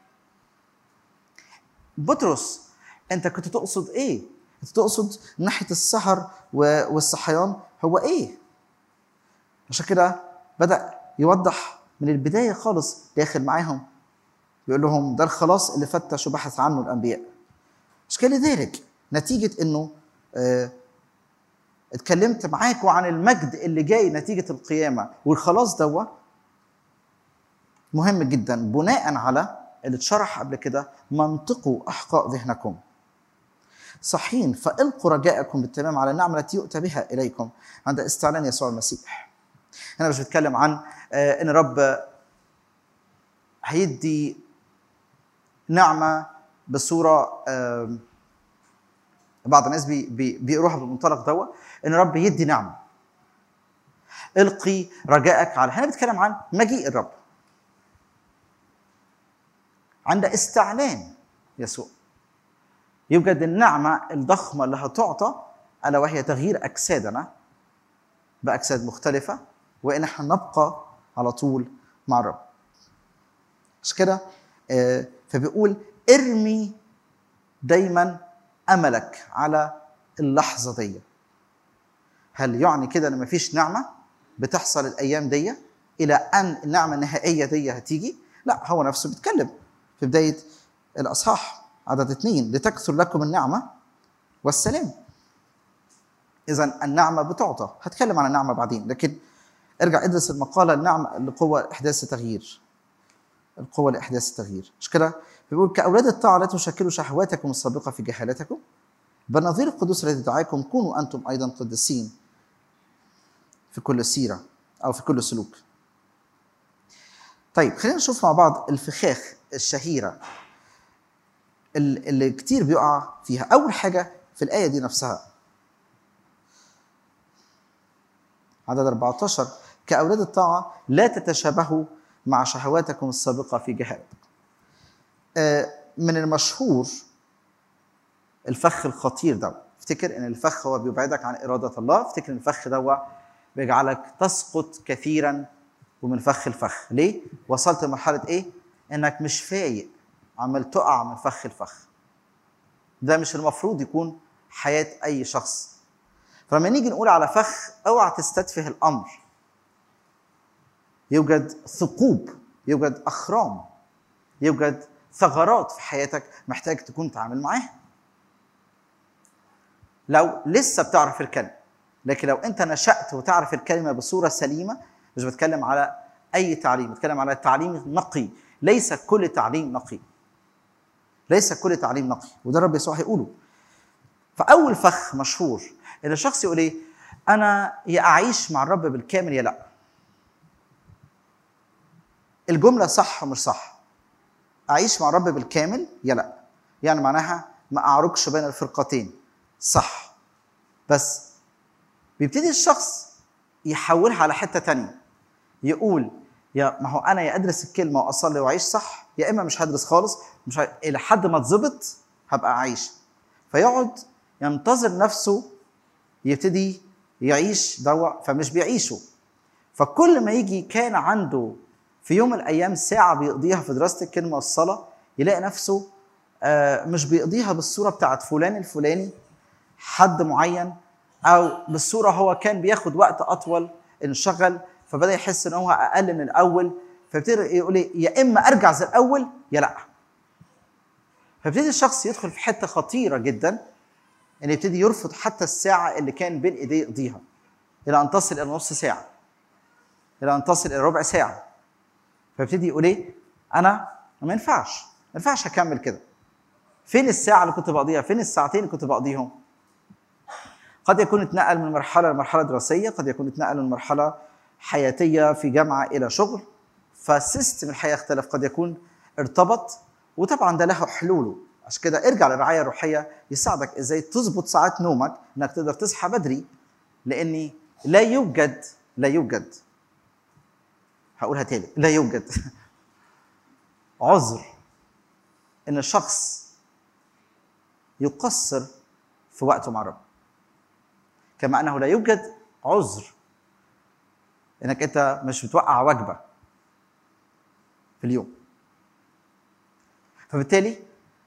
بطرس انت كنت تقصد ايه كنت تقصد من ناحيه السهر و- والصحيان هو ايه عشان كده بدا يوضح من البدايه خالص داخل معاهم يقول لهم ده الخلاص اللي فتش وبحث عنه الانبياء مش كده لذلك نتيجه انه آه اتكلمت معاكم عن المجد اللي جاي نتيجه القيامه والخلاص دوا مهم جدا بناء على اللي اتشرح قبل كده منطقوا احقاء ذهنكم صحين فالقوا رجاءكم بالتمام على النعمه التي يؤتى بها اليكم عند استعلان يسوع المسيح هنا مش بتكلم عن آه، ان رب هيدي نعمه بصوره آم، بعض الناس بي بي بيقروها بالمنطلق دوا ان رب يدي نعمه القي رجائك على هنا بيتكلم عن مجيء الرب عند استعلان يسوع يوجد النعمة الضخمة اللي هتعطى ألا وهي تغيير أجسادنا بأجساد مختلفة وإن احنا نبقى على طول مع الرب مش كده آه، فبيقول ارمي دايما أملك على اللحظة دي هل يعني كده ان مفيش نعمة بتحصل الأيام دي إلى أن النعمة النهائية دي هتيجي لا هو نفسه بيتكلم في بداية الأصحاح عدد اثنين لتكثر لكم النعمة والسلام إذا النعمة بتعطى هتكلم عن النعمة بعدين لكن ارجع ادرس المقالة النعمة لقوة إحداث التغيير القوة لإحداث التغيير مش كده بيقول كأولاد الطاعة لا تشكلوا شهواتكم السابقة في جهالتكم بل نظير القدوس الذي دعاكم كونوا أنتم أيضا قدسين في كل سيرة أو في كل سلوك طيب خلينا نشوف مع بعض الفخاخ الشهيرة ال- اللي كتير بيقع فيها أول حاجة في الآية دي نفسها عدد 14 كأولاد الطاعة لا تتشابهوا مع شهواتكم السابقة في جهالتكم آه، من المشهور الفخ الخطير ده افتكر ان الفخ هو بيبعدك عن إرادة الله افتكر ان الفخ ده بيجعلك تسقط كثيرا ومن فخ الفخ ليه؟ وصلت لمرحلة ايه؟ انك مش فايق عمال تقع من فخ الفخ ده مش المفروض يكون حياة أي شخص فلما نيجي نقول على فخ اوعى تستتفه الأمر يوجد ثقوب يوجد أخرام يوجد ثغرات في حياتك محتاج تكون تعامل معاها لو لسه بتعرف الكلمة لكن لو انت نشأت وتعرف الكلمة بصورة سليمة مش بتكلم على أي تعليم بتكلم على تعليم نقي ليس كل تعليم نقي ليس كل تعليم نقي وده الرب يسوع هيقوله فأول فخ مشهور إن الشخص يقول إيه أنا يا أعيش مع الرب بالكامل يا لأ الجملة صح مش صح أعيش مع الرب بالكامل يا لأ يعني معناها ما أعرجش بين الفرقتين صح بس بيبتدي الشخص يحولها على حتة تانية يقول يا ما هو أنا يا أدرس الكلمة وأصلي وأعيش صح يا إما مش هدرس خالص مش ه... إلى حد ما اتظبط هبقى عايش فيقعد ينتظر نفسه يبتدي يعيش دوا فمش بيعيشه فكل ما يجي كان عنده في يوم من الايام ساعه بيقضيها في دراسه الكلمه والصلاه يلاقي نفسه آه، مش بيقضيها بالصوره بتاعت فلان الفلاني حد معين او بالصوره هو كان بياخد وقت اطول انشغل فبدا يحس ان هو اقل من الاول فابتدي يقول إيه، يا اما ارجع زي الاول يا لا فابتدي الشخص يدخل في حته خطيره جدا ان يبتدي يرفض حتى الساعه اللي كان بين ايديه يقضيها الى ان تصل الى نص ساعه الى ان تصل الى ربع ساعه فيبتدي يقول ايه انا ما ينفعش ما ينفعش اكمل كده فين الساعه اللي كنت بقضيها فين الساعتين اللي كنت بقضيهم قد يكون اتنقل من مرحله لمرحله دراسيه قد يكون اتنقل من مرحله حياتيه في جامعه الى شغل فسيستم الحياه اختلف قد يكون ارتبط وطبعا ده له حلوله عشان كده ارجع للرعايه الروحيه يساعدك ازاي تظبط ساعات نومك انك تقدر تصحى بدري لاني لا يوجد لا يوجد هقولها تاني لا يوجد عذر ان الشخص يقصر في وقته مع الرب كما انه لا يوجد عذر انك انت مش بتوقع وجبه في اليوم فبالتالي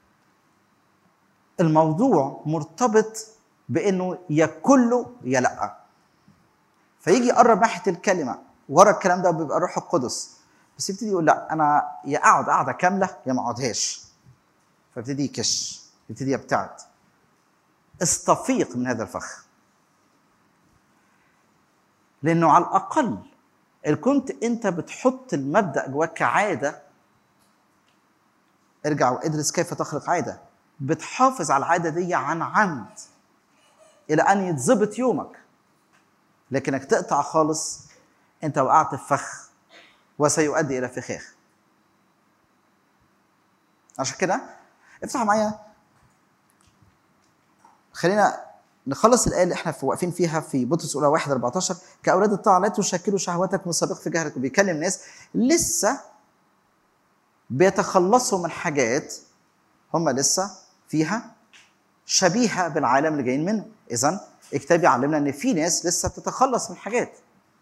الموضوع مرتبط بانه يا كله يا لا فيجي يقرب ناحيه الكلمه ورا الكلام ده بيبقى روح القدس بس يبتدي يقول لا انا يا اقعد قعده كامله يا ما اقعدهاش فيبتدي يكش يبتدي يبتعد استفيق من هذا الفخ لانه على الاقل اللي كنت انت بتحط المبدا جواك كعاده ارجع وادرس كيف تخلق عاده بتحافظ على العاده دي عن عمد الى ان يتظبط يومك لكنك تقطع خالص انت وقعت في فخ وسيؤدي الى فخاخ عشان كده افتحوا معايا خلينا نخلص الايه اللي احنا في- واقفين فيها في بطرس الاولى 1 14 كاولاد الطاعه لا تشكلوا شهواتكم السابقه في جهلكم بيكلم ناس لسه بيتخلصوا من حاجات هم لسه فيها شبيهه بالعالم اللي جايين منه اذا الكتاب يعلمنا ان في ناس لسه بتتخلص من حاجات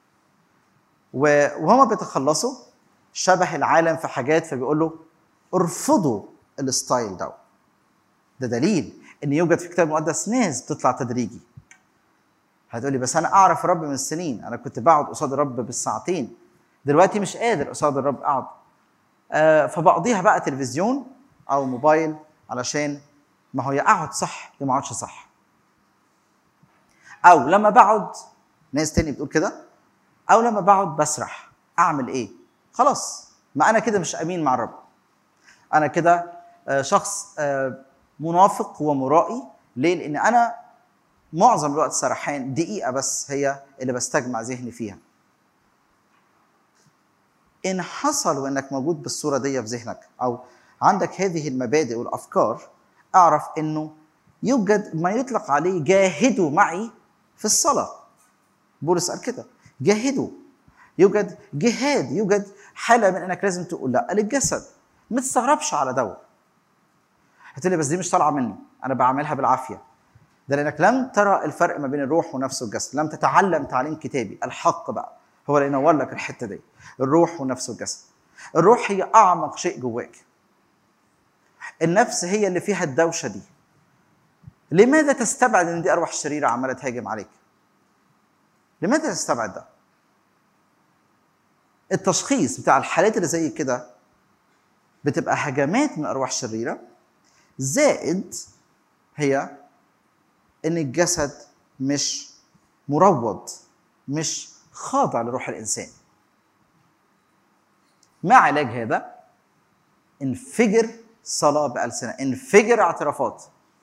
و- وهما بيتخلصوا شبه العالم في حاجات فبيقول له ارفضوا الستايل ده ده دليل ان يوجد في الكتاب المقدس ناس بتطلع تدريجي هتقولي بس انا اعرف الرب من السنين انا كنت بقعد قصاد الرب بالساعتين دلوقتي مش قادر قصاد الرب اقعد آه فبقضيها بقى تلفزيون او موبايل علشان ما هو يا اقعد صح يا ما اقعدش صح او لما بقعد ناس تاني بتقول كده او لما بقعد بسرح اعمل ايه خلاص ما انا كده مش امين مع الرب انا كده آه، شخص آه، منافق ومرائي ليه لان انا معظم الوقت سرحان دقيقه بس هي اللي بستجمع ذهني فيها ان حصل وانك موجود بالصوره دي في ذهنك او عندك هذه المبادئ والافكار اعرف انه يوجد ما يطلق عليه جاهدوا معي في الصلاه بولس قال كده جاهدوا يوجد جهاد يوجد حاله من انك لازم تقول لا للجسد ما تستغربش على دوت هتقول لي بس دي مش طالعه مني انا بعملها بالعافيه ده لانك لم ترى الفرق ما بين الروح ونفس الجسد لم تتعلم تعليم كتابي الحق بقى هو اللي ينور لك الحته دي الروح والنفس والجسد الروح هي اعمق شيء جواك النفس هي اللي فيها الدوشه دي لماذا تستبعد ان دي ارواح شريره عماله تهاجم عليك لماذا تستبعد ده التشخيص بتاع الحالات اللي زي كده بتبقى هجمات من ارواح شريره زائد هي ان الجسد مش مروض مش خاضع لروح الانسان ما علاج هذا انفجر صلاه بالسنه انفجر اعترافات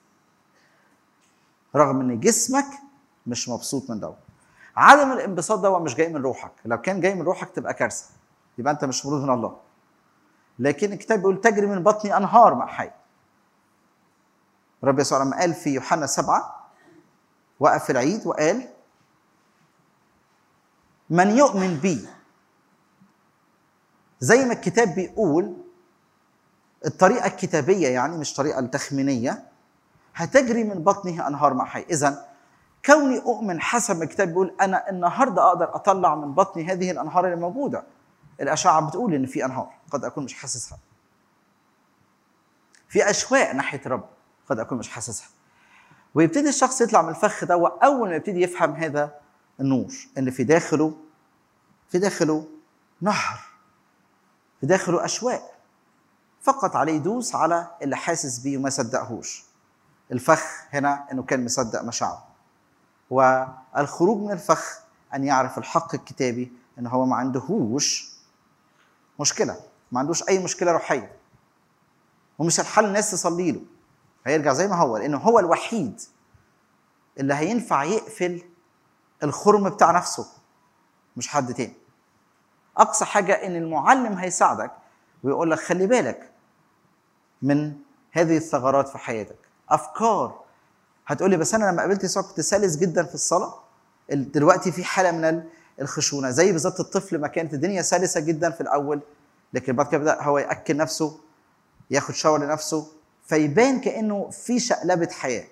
رغم ان جسمك مش مبسوط من ده عدم الانبساط ده مش جاي من روحك لو كان جاي من روحك تبقى كارثه يبقى انت مش مرود من الله لكن الكتاب بيقول تجري من بطني انهار ماء حي الرب يسوع لما قال في يوحنا سبعة وقف في العيد وقال من يؤمن بي زي ما الكتاب بيقول الطريقة الكتابية يعني مش طريقة التخمينية هتجري من بطنه أنهار ماء حي إذا كوني أؤمن حسب ما الكتاب بيقول أنا النهاردة أقدر أطلع من بطني هذه الأنهار اللي موجودة الأشعة بتقول إن في أنهار قد أكون مش حاسسها في أشواق ناحية الرب قد أكون مش حاسسها ويبتدي الشخص يطلع من الفخ ده وأول ما يبتدي يفهم هذا النور اللي في داخله في داخله نهر في داخله أشواق فقط عليه يدوس على اللي حاسس بيه وما صدقهوش الفخ هنا انه كان مصدق مشاعره والخروج من الفخ ان يعرف الحق الكتابي ان هو ما عندهوش مشكله ما عندوش اي مشكله روحيه ومش الحل الناس تصلي له هيرجع زي ما هو لانه هو الوحيد اللي هينفع يقفل الخرم بتاع نفسه مش حد تاني اقصى حاجه ان المعلم هيساعدك ويقول لك خلي بالك من هذه الثغرات في حياتك افكار هتقول لي بس انا لما قابلت يسوع كنت سلس جدا في الصلاه ال- دلوقتي في حاله من ال- الخشونه زي بالظبط الطفل ما كانت الدنيا سلسه جدا في الاول لكن بعد كده بدا هو ياكل نفسه ياخد شاور لنفسه فيبان كانه في شقلبه حياه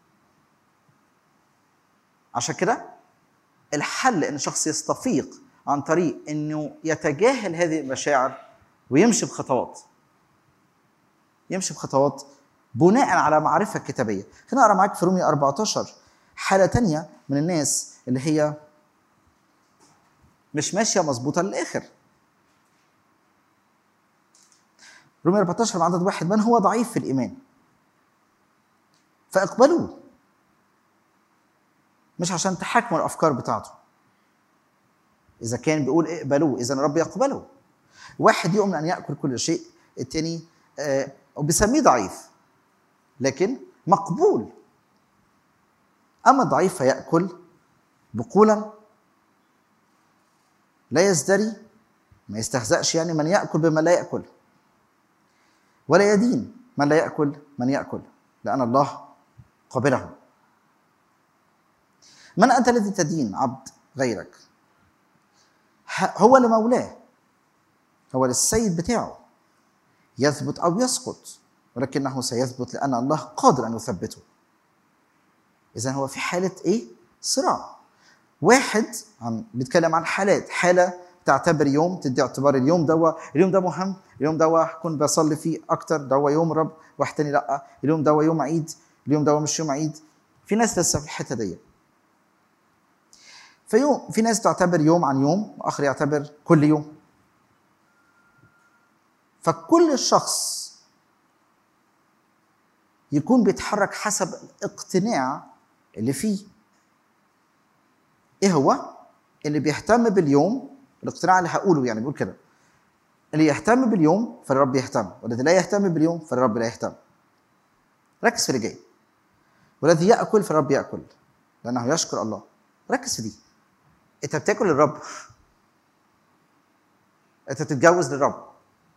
عشان كده الحل ان الشخص يستفيق عن طريق انه يتجاهل هذه المشاعر ويمشي بخطوات يمشي بخطوات بناء على معرفة كتابية خلينا أقرأ معاك في رومية 14 حالة تانية من الناس اللي هي مش ماشية مظبوطة للآخر رومية 14 من عدد واحد من هو ضعيف في الإيمان فاقبلوه مش عشان تحاكموا الأفكار بتاعته إذا كان بيقول اقبلوه إذا الرب يقبله واحد يؤمن أن يأكل كل شيء التاني آه وبيسميه ضعيف لكن مقبول أما الضعيف فيأكل بقولا لا يزدري ما يستهزأش يعني من يأكل بما لا يأكل ولا يدين من لا يأكل من يأكل لأن الله قبله من انت الذي تدين عبد غيرك ه- هو لمولاه هو للسيد بتاعه يثبت او يسقط ولكنه سيثبت لان الله قادر ان يثبته اذا هو في حاله ايه صراع واحد عن بيتكلم عن حالات حاله تعتبر يوم تدي اعتبار اليوم دوا اليوم ده مهم اليوم دوا هكون بصلي فيه اكتر دوا يوم رب واحد تاني لا اليوم دوا يوم عيد اليوم دوا مش يوم عيد في ناس لسه في الحته دي في يوم في ناس تعتبر يوم عن يوم واخر يعتبر كل يوم فكل شخص يكون بيتحرك حسب الاقتناع اللي فيه ايه هو اللي بيهتم باليوم الاقتناع اللي هقوله يعني بيقول كده اللي يهتم باليوم فالرب يهتم والذي لا يهتم باليوم فالرب لا يهتم ركز في اللي جاي والذي ياكل فالرب ياكل لانه يشكر الله ركز في دي انت بتاكل للرب انت بتتجوز للرب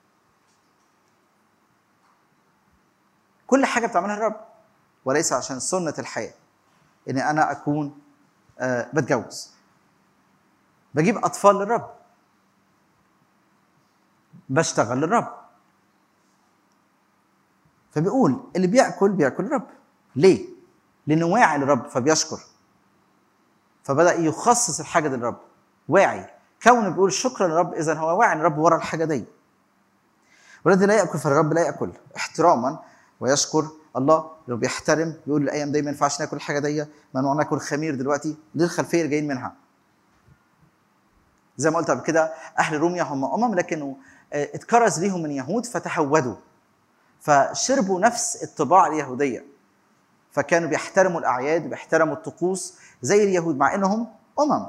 كل حاجه بتعملها الرب وليس عشان سنه الحياه ان انا اكون آه بتجوز بجيب اطفال للرب بشتغل للرب فبيقول اللي بياكل بياكل الرب ليه لانه واعي للرب فبيشكر فبدا يخصص الحاجه دي للرب واعي كونه بيقول شكرا للرب اذا هو واعي ان الرب ورا الحاجه دي والذي لا ياكل فالرب لا ياكل احتراما ويشكر الله لو بيحترم بيقول الايام دي ما ينفعش ناكل الحاجه دي ممنوع ناكل خمير دلوقتي دي الخلفيه اللي جايين منها زي ما قلت قبل كده اهل روميا هم امم لكنه آه، اتكرز ليهم من يهود فتهودوا فشربوا نفس الطباع اليهوديه فكانوا بيحترموا الاعياد بيحترموا الطقوس زي اليهود مع انهم امم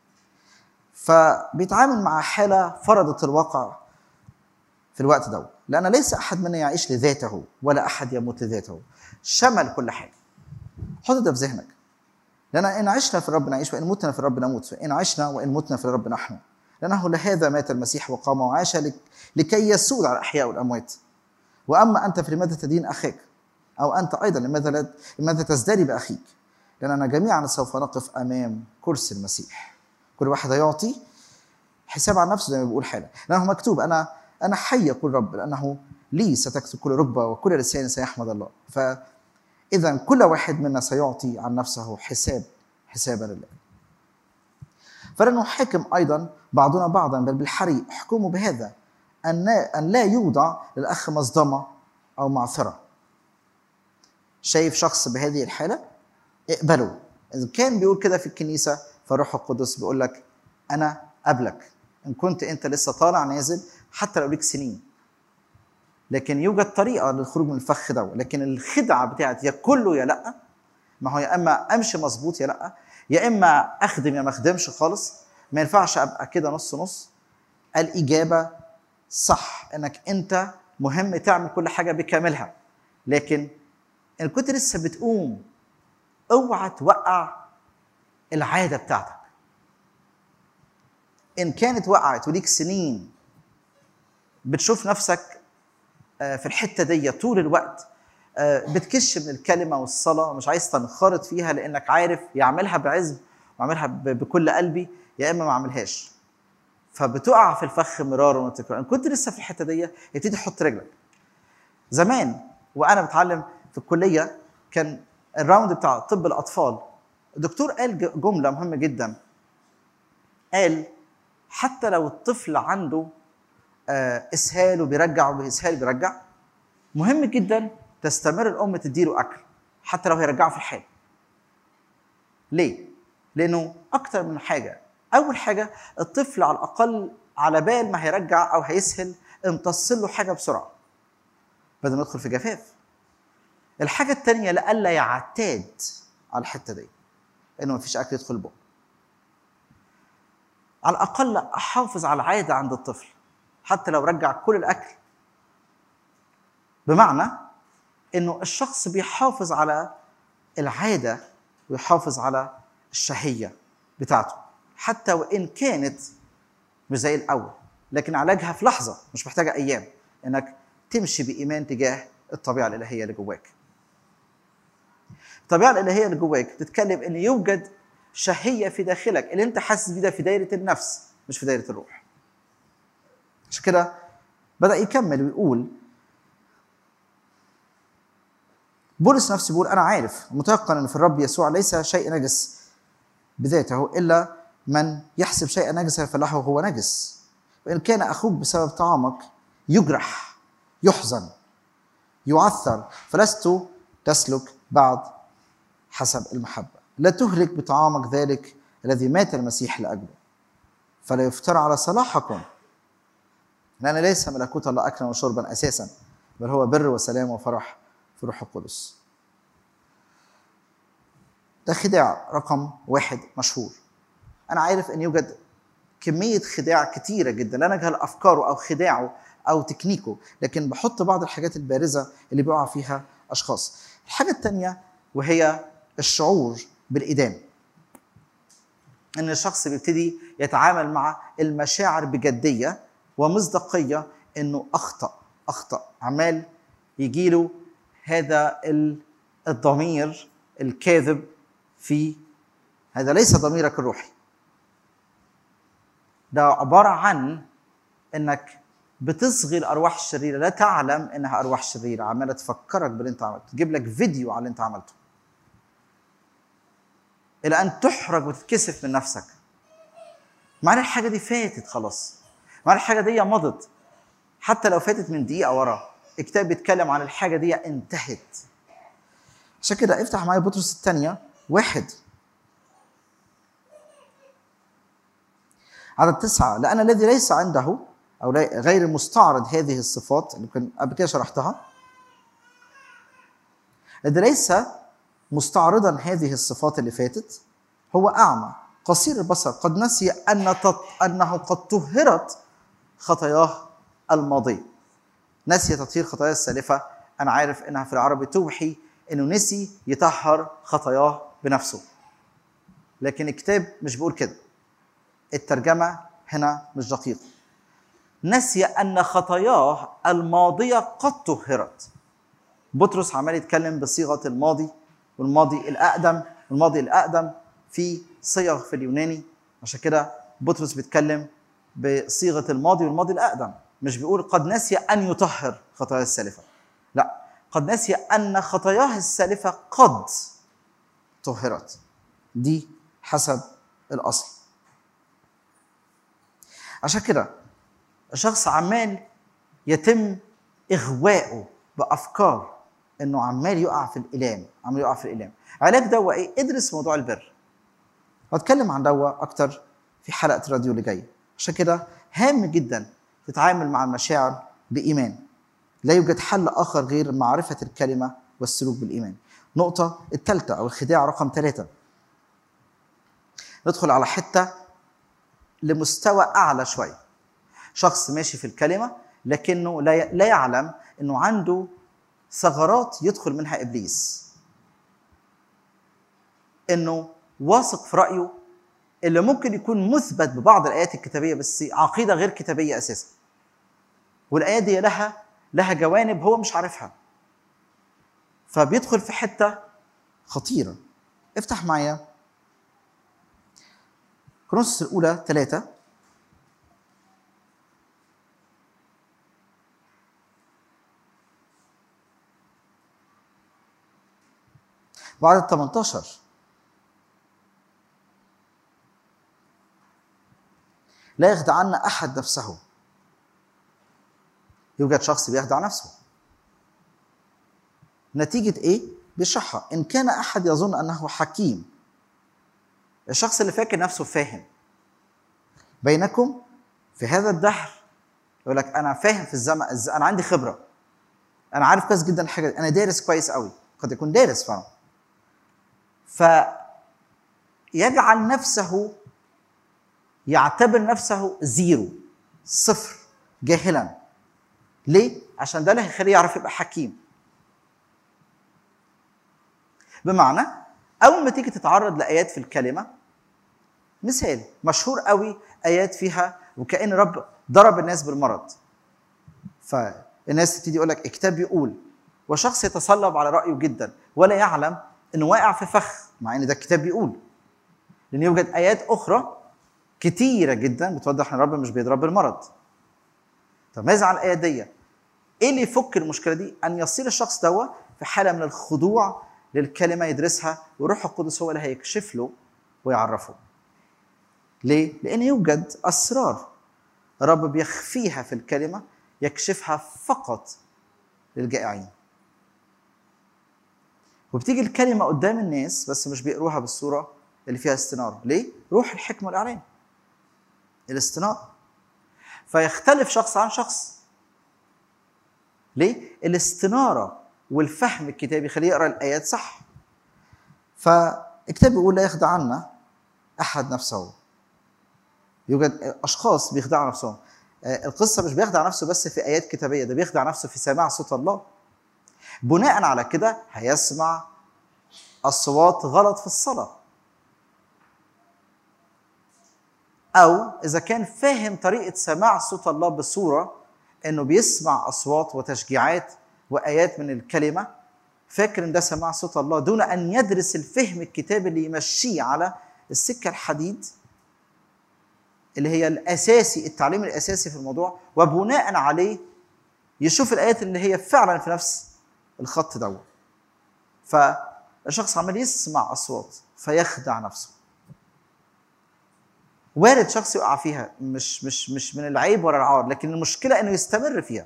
فبيتعامل مع حاله فرضت الواقع في الوقت ده لان ليس احد منا يعيش لذاته ولا احد يموت لذاته شمل كل حاجه حط ده في ذهنك لأن إن عشنا في الرب نعيش وإن متنا في الرب نموت فإن عشنا وإن متنا في الرب نحن لأنه لهذا مات المسيح وقام وعاش لك لكي يسود على الأحياء والأموات وأما أنت فلماذا تدين أخيك أو أنت أيضا لماذا لا لماذا تزدري بأخيك لأننا جميعا سوف نقف أمام كرسي المسيح كل واحد يعطي حساب عن نفسه زي ما بيقول حالا لأنه مكتوب أنا أنا حي يقول رب لأنه لي ستكتب كل ركبة وكل لسان سيحمد الله ف إذا كل واحد منا سيعطي عن نفسه حساب حسابا لله. فلا نحاكم أيضا بعضنا بعضا بل بالحري احكموا بهذا أن لا, أن لا يوضع للأخ مصدمة أو معثرة. شايف شخص بهذه الحالة اقبله. إذا كان بيقول كده في الكنيسة فالروح القدس بيقول لك أنا قبلك. إن كنت أنت لسه طالع نازل حتى لو ليك سنين لكن يوجد طريقه للخروج من الفخ ده لكن الخدعه بتاعت يا كله يا لا ما هو يا اما امشي مظبوط يا لا يا اما اخدم يا ما اخدمش خالص ما ينفعش ابقى كده نص نص الاجابه صح انك انت مهم تعمل كل حاجه بكاملها لكن ان كنت لسه بتقوم اوعى توقع العاده بتاعتك ان كانت وقعت وليك سنين بتشوف نفسك في الحته دي طول الوقت بتكش من الكلمه والصلاه مش عايز تنخرط فيها لانك عارف يعملها بعزم واعملها بكل قلبي يا اما ما اعملهاش فبتقع في الفخ مرارا وتكرارا ان كنت لسه في الحته دي ابتدي تحط رجلك زمان وانا بتعلم في الكليه كان الراوند بتاع طب الاطفال الدكتور قال جمله مهمه جدا قال حتى لو الطفل عنده اسهال وبيرجع وبيسهال بيرجع مهم جدا تستمر الام تديله اكل حتى لو هيرجعه في الحال ليه لانه اكتر من حاجه اول حاجه الطفل على الاقل على بال ما هيرجع او هيسهل امتص له حاجه بسرعه بدل ما يدخل في جفاف الحاجه الثانيه لئلا يعتاد على الحته دي انه مفيش اكل يدخل بقه على الاقل احافظ على العاده عند الطفل حتى لو رجع كل الاكل بمعنى انه الشخص بيحافظ على العاده ويحافظ على الشهيه بتاعته حتى وان كانت مش زي الاول لكن علاجها في لحظه مش محتاجه ايام انك تمشي بايمان تجاه الطبيعه الالهيه اللي جواك الطبيعه الالهيه اللي جواك بتتكلم ان يوجد شهيه في داخلك اللي انت حاسس بيه ده في دايره النفس مش في دايره الروح عشان كده بدا يكمل ويقول بولس نفسه بيقول انا عارف متيقن ان في الرب يسوع ليس شيء نجس بذاته الا من يحسب شيئا نجسا فله هو نجس وان كان اخوك بسبب طعامك يجرح يحزن يعثر فلست تسلك بعد حسب المحبه لا تهلك بطعامك ذلك الذي مات المسيح لاجله فلا يفترى على صلاحكم لان ليس ملكوت الله اكلا وشربا اساسا بل هو بر وسلام وفرح في الروح القدس ده خداع رقم واحد مشهور انا عارف ان يوجد كميه خداع كتيره جدا لا نجهل افكاره او خداعه او تكنيكه لكن بحط بعض الحاجات البارزه اللي بيقع فيها اشخاص الحاجه الثانيه وهي الشعور بالادانه ان الشخص بيبتدي يتعامل مع المشاعر بجديه ومصداقيه انه اخطا اخطا عمال يجيله هذا ال- الضمير الكاذب في هذا ليس ضميرك الروحي ده عبارة عن انك بتصغي الارواح الشريره لا تعلم انها ارواح شريره عماله تفكرك باللي انت عملته تجيب لك فيديو على اللي انت عملته الى ان تحرج وتتكسف من نفسك مع ان الحاجه دي فاتت خلاص مع ان الحاجه دي مضت حتى لو فاتت من دقيقه ورا الكتاب بيتكلم عن الحاجه دي انتهت عشان كده افتح معايا بطرس الثانيه واحد عدد تسعة لأن الذي ليس عنده أو لا- غير مستعرض هذه الصفات اللي كان قبل كده شرحتها الذي ليس مستعرضا هذه الصفات اللي فاتت هو أعمى قصير البصر قد نسي أن تط... أنه قد طهرت خطاياه الماضية نسي تطهير خطاياه السالفة أنا عارف إنها في العربي توحي إنه نسي يطهر خطاياه بنفسه لكن الكتاب مش بيقول كده الترجمة هنا مش دقيقة نسي أن خطاياه الماضية قد طهرت بطرس عمال يتكلم بصيغة الماضي والماضي الأقدم والماضي الأقدم في صيغ في اليوناني عشان كده بطرس بيتكلم بصيغة الماضي والماضي الأقدم مش بيقول قد نسي أن يطهر خطاياه السالفة لا قد نسي أن خطاياه السالفة قد طهرت دي حسب الأصل عشان كده الشخص عمال يتم اغواءه بافكار انه عمال يقع في الالام عمال يقع في الالام علاج دوا ايه ادرس موضوع البر هتكلم عن دوا اكتر في حلقه الراديو اللي جايه عشان كده هام جدا تتعامل مع المشاعر بايمان لا يوجد حل اخر غير معرفه الكلمه والسلوك بالايمان نقطه الثالثه او الخداع رقم ثلاثه ندخل على حته لمستوى اعلى شويه شخص ماشي في الكلمه لكنه لا لا يعلم انه عنده ثغرات يدخل منها ابليس انه واثق في رايه اللي ممكن يكون مثبت ببعض الايات الكتابيه بس عقيده غير كتابيه اساسا والايات دي لها لها جوانب هو مش عارفها فبيدخل في حته خطيره افتح معايا كورنثوس الأولى ثلاثة وعدد 18 لا يخدعن أحد نفسه يوجد شخص بيخدع نفسه نتيجة إيه؟ بيشرحها إن كان أحد يظن أنه حكيم الشخص اللي فاكر نفسه فاهم بينكم في هذا الدهر يقول لك انا فاهم في الزمن الز- انا عندي خبره انا عارف كويس جدا الحاجه دي. انا دارس كويس قوي قد يكون دارس فعلا فيجعل نفسه يعتبر نفسه زيرو صفر جاهلا ليه؟ عشان ده اللي هيخليه يعرف يبقى حكيم بمعنى اول ما تيجي تتعرض لايات في الكلمه مثال مشهور قوي ايات فيها وكان رب ضرب الناس بالمرض فالناس تبتدي يقول لك الكتاب بيقول وشخص يتصلب على رايه جدا ولا يعلم انه واقع في فخ مع ان ده الكتاب بيقول لان يوجد ايات اخرى كتيره جدا بتوضح ان الرب مش بيضرب بالمرض طب ماذا عن الايه دي ايه اللي يفك المشكله دي ان يصير الشخص دوا في حاله من الخضوع للكلمه يدرسها والروح القدس هو اللي هيكشف له ويعرفه ليه لان يوجد اسرار الرب بيخفيها في الكلمه يكشفها فقط للجائعين وبتيجي الكلمه قدام الناس بس مش بيقروها بالصوره اللي فيها استناره ليه روح الحكمه والاعلان الاستناره فيختلف شخص عن شخص ليه الاستناره والفهم الكتابي يخليه يقرا الايات صح فالكتاب بيقول لا يخدع عنا احد نفسه يوجد اشخاص بيخدعوا نفسهم آه، القصه مش بيخدع نفسه بس في ايات كتابيه ده بيخدع نفسه في سماع صوت الله بناء على كده هيسمع اصوات غلط في الصلاه او اذا كان فاهم طريقه سماع صوت الله بصوره انه بيسمع اصوات وتشجيعات وايات من الكلمه فاكر ان ده سماع صوت الله دون ان يدرس الفهم الكتابي اللي يمشيه على السكه الحديد اللي هي الاساسي التعليم الاساسي في الموضوع وبناء عليه يشوف الايات اللي هي فعلا في نفس الخط دوت فالشخص عمال يسمع اصوات فيخدع نفسه وارد شخص يقع فيها مش مش مش من العيب ولا العار لكن المشكله انه يستمر فيها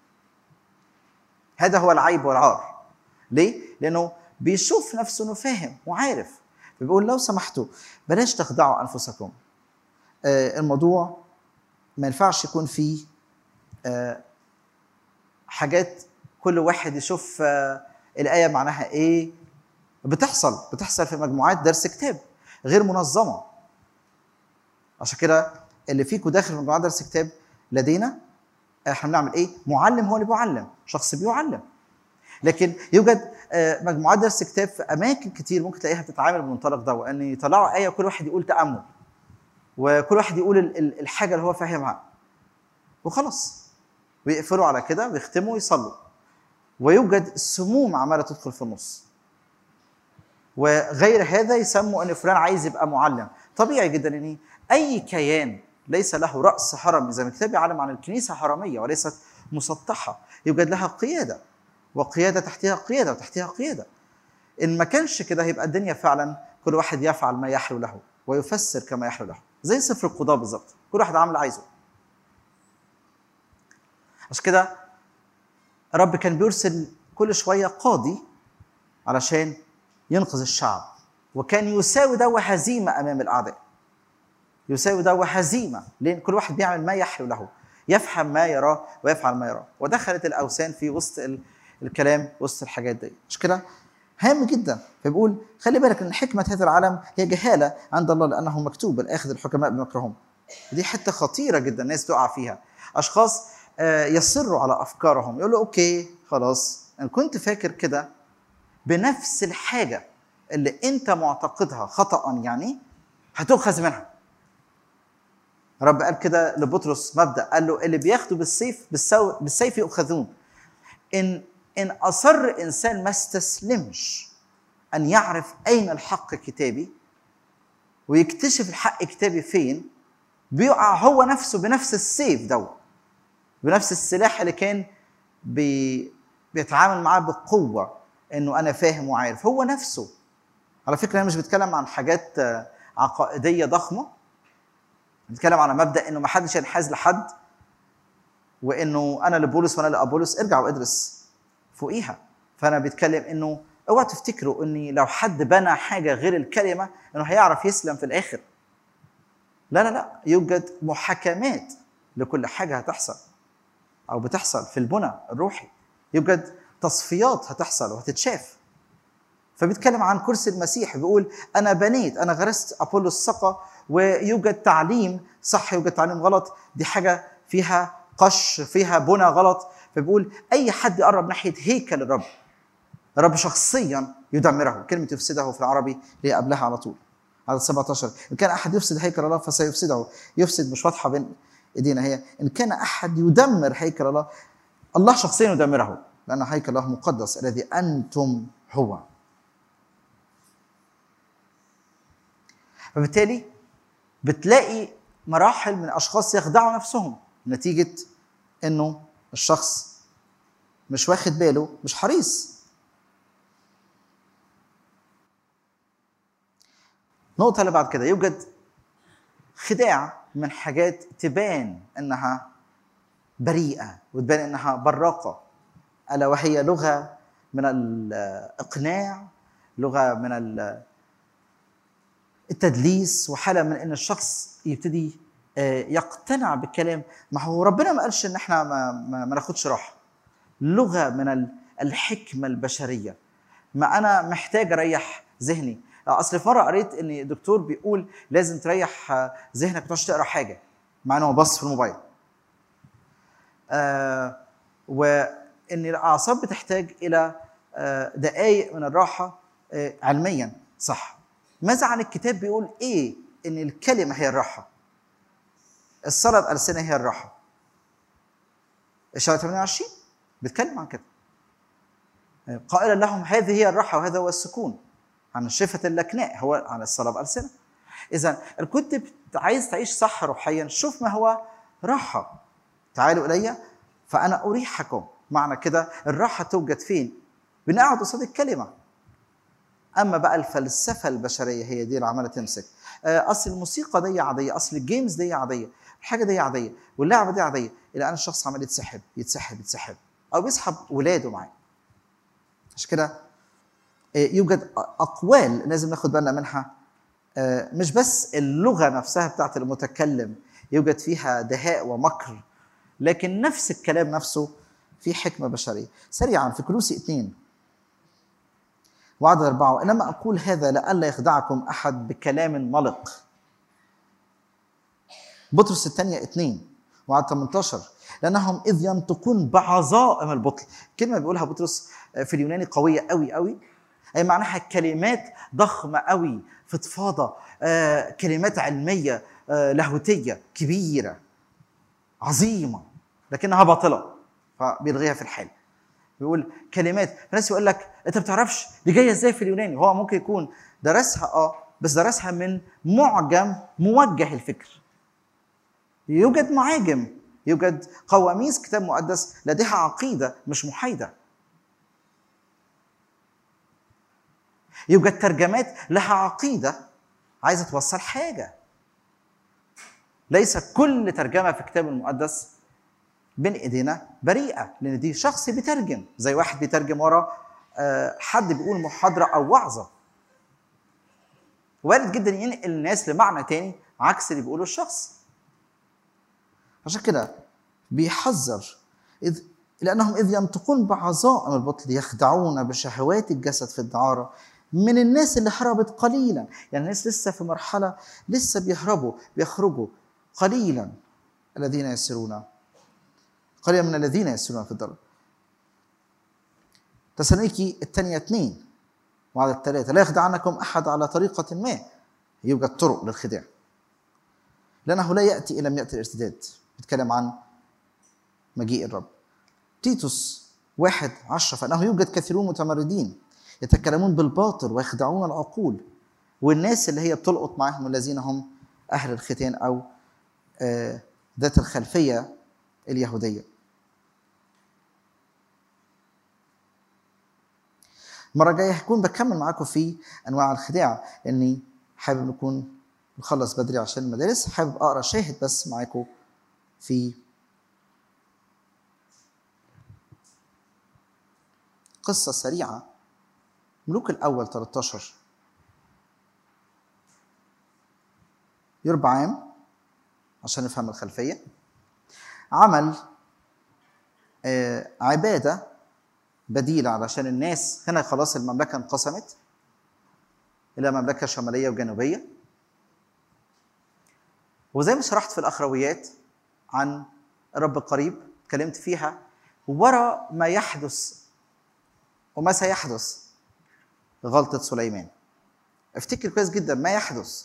هذا هو العيب والعار ليه لانه بيشوف نفسه انه فاهم وعارف فبيقول لو سمحتوا بلاش تخدعوا انفسكم آه، الموضوع ما ينفعش يكون فيه آه، حاجات كل واحد يشوف آه، الآية معناها إيه بتحصل بتحصل في مجموعات درس كتاب غير منظمة عشان كده اللي فيكم داخل مجموعات درس كتاب لدينا احنا بنعمل ايه؟ معلم هو اللي بيعلم، شخص بيعلم. لكن يوجد آه، مجموعات درس كتاب في اماكن كتير ممكن تلاقيها بتتعامل بالمنطلق ده ان يطلعوا ايه وكل واحد يقول تامل. وكل واحد يقول ال- ال- الحاجه اللي هو فاهمها. وخلاص. ويقفلوا على كده ويختموا ويصلوا. ويوجد سموم عماله تدخل في النص. وغير هذا يسموا ان فلان عايز يبقى معلم طبيعي جدا ان اي كيان ليس له راس هرمي زي ما الكتاب يعلم عن الكنيسه هرميه وليست مسطحه يوجد لها قياده وقياده تحتها قياده وتحتها قياده ان ما كانش كده هيبقى الدنيا فعلا كل واحد يفعل ما يحلو له ويفسر كما يحلو له زي سفر القضاء بالظبط كل واحد عامل عايزه عشان كده الرب كان بيرسل كل شويه قاضي علشان ينقذ الشعب وكان يساوي ده هزيمه امام الاعداء يساوي ده هزيمه لان كل واحد بيعمل ما يحلو له يفهم ما يراه ويفعل ما يراه ودخلت الاوثان في وسط ال- الكلام وسط الحاجات دي مش كده هام جدا فبيقول خلي بالك ان حكمه هذا العالم هي جهاله عند الله لانه مكتوب الاخذ الحكماء بمكرهم دي حته خطيره جدا الناس تقع فيها اشخاص آه، يصروا على افكارهم يقولوا اوكي خلاص ان كنت فاكر كده بنفس الحاجه اللي انت معتقدها خطا يعني هتؤخذ منها رب قال كده لبطرس مبدا قال له اللي بياخدوا بالسيف بالسو... بالسيف يؤخذون ان ان اصر انسان ما استسلمش ان يعرف اين الحق الكتابي ويكتشف الحق الكتابي فين بيقع هو نفسه بنفس السيف دوت بنفس السلاح اللي كان بي بيتعامل معاه بقوه انه انا فاهم وعارف هو نفسه على فكره انا مش بتكلم عن حاجات آه، عقائديه ضخمه بتكلم على مبدا انه ما حدش ينحاز لحد وانه انا لبولس وانا لابولس ارجع وادرس فوقيها فانا بيتكلم انه اوعوا تفتكروا اني لو حد بنى حاجه غير الكلمه انه هيعرف يسلم في الاخر لا لا لا يوجد محاكمات لكل حاجه هتحصل او بتحصل في البنى الروحي يوجد تصفيات هتحصل وهتتشاف فبيتكلم عن كرسي المسيح بيقول انا بنيت انا غرست ابولو السقى ويوجد تعليم صح يوجد تعليم غلط دي حاجه فيها قش فيها بنى غلط فبيقول اي حد يقرب ناحيه هيكل الرب الرب شخصيا يدمره كلمه يفسده في العربي هي قبلها على طول على 17 ان كان احد يفسد هيكل الله فسيفسده يفسد مش واضحه بين ايدينا هي ان كان احد يدمر هيكل الله الله شخصيا يدمره لان هيكل الله مقدس الذي انتم هو فبالتالي بتلاقي مراحل من اشخاص يخدعوا نفسهم نتيجه انه الشخص مش واخد باله مش حريص النقطة اللي بعد كده يوجد خداع من حاجات تبان انها بريئة وتبان انها براقة الا وهي لغة من الاقناع لغة من ال- التدليس وحالة من ان الشخص يبتدي آه، يقتنع بالكلام ما هو ربنا ما قالش ان احنا ما, ما, ما ناخدش راحة لغة من ال- الحكمة البشرية ما انا محتاج اريح ذهني اصل في مره قريت ان الدكتور بيقول لازم تريح آه، ذهنك ما تقعدش تقرا حاجه مع انه بص في الموبايل آه وان الاعصاب بتحتاج الى آه دقائق من الراحه آه علميا صح ماذا عن الكتاب بيقول ايه ان الكلمه هي الراحه الصلاه بالسنه هي الراحه الشهر 28 بيتكلم عن كده قائلا لهم هذه هي الراحه وهذا هو السكون عن شفة اللكناء هو عن الصلاة بألسنة إذا إن كنت بت- عايز تعيش صح روحيا شوف ما هو راحة تعالوا إلي فأنا أريحكم معنى كده الراحة توجد فين؟ بنقعد قصاد الكلمة أما بقى الفلسفة البشرية هي دي اللي عمالة تمسك آه، أصل الموسيقى دي عادية أصل الجيمز دي عادية الحاجة دي عادية واللعبة دي عادية إلى أن الشخص عمال يتسحب يتسحب يتسحب أو بيسحب ولاده معاه عشان كده يوجد اقوال لازم ناخد بالنا منها آه، مش بس اللغه نفسها بتاعت المتكلم يوجد فيها دهاء ومكر لكن نفس الكلام نفسه في حكمه بشريه سريعا في كلوسي اثنين وعدد أربعة إنما أقول هذا لئلا يخدعكم أحد بكلام ملق بطرس الثانية اثنين وعدد 18 لأنهم إذ ينطقون بعظائم البطل كلمة بيقولها بطرس في اليوناني قوية قوي قوي أي معناها كلمات ضخمة قوي فضفاضة آه، كلمات علمية آه، لاهوتية كبيرة عظيمة لكنها باطلة فبيلغيها في الحال بيقول كلمات الناس يقول لك انت ما بتعرفش دي جايه ازاي في اليوناني هو ممكن يكون درسها اه بس درسها من معجم موجه الفكر يوجد معاجم يوجد قواميس كتاب مقدس لديها عقيده مش محايده يوجد ترجمات لها عقيده عايزه توصل حاجه ليس كل ترجمه في الكتاب المقدس بين ايدينا بريئه لان دي شخص بيترجم زي واحد بيترجم ورا آه، حد بيقول محاضره او وعظه وارد جدا ينقل الناس لمعنى تاني عكس اللي بيقوله الشخص عشان كده بيحذر إذ لأنهم إذ ينطقون بعظائم البطل يخدعون بشهوات الجسد في الدعارة من الناس اللي هربت قليلا يعني الناس لسه في مرحلة لسه بيهربوا بيخرجوا قليلا الذين يسيرون قليلا من الذين يسيرون في الضرب تسالونيكي الثانية اثنين وعدد الثلاثة لا يخدعنكم أحد على طريقة ما يوجد طرق للخداع لأنه لا يأتي إن لم يأتي الارتداد بيتكلم عن مجيء الرب تيتوس واحد عشرة فإنه يوجد كثيرون متمردين يتكلمون بالباطل ويخدعون العقول والناس اللي هي بتلقط معهم الذين هم أهل الختان أو آه، ذات الخلفية اليهودية المرة الجاية هكون بكمل معاكم في أنواع الخداع لأني حابب نكون نخلص بدري عشان المدارس حابب أقرأ شاهد بس معاكم في قصة سريعة ملوك الأول 13 يربعام عشان نفهم الخلفية عمل آه، عبادة بديلة علشان الناس هنا خلاص المملكة انقسمت إلى مملكة شمالية وجنوبية وزي ما شرحت في الأخرويات عن الرب القريب اتكلمت فيها ورا ما يحدث وما سيحدث غلطة سليمان افتكر كويس جدا ما يحدث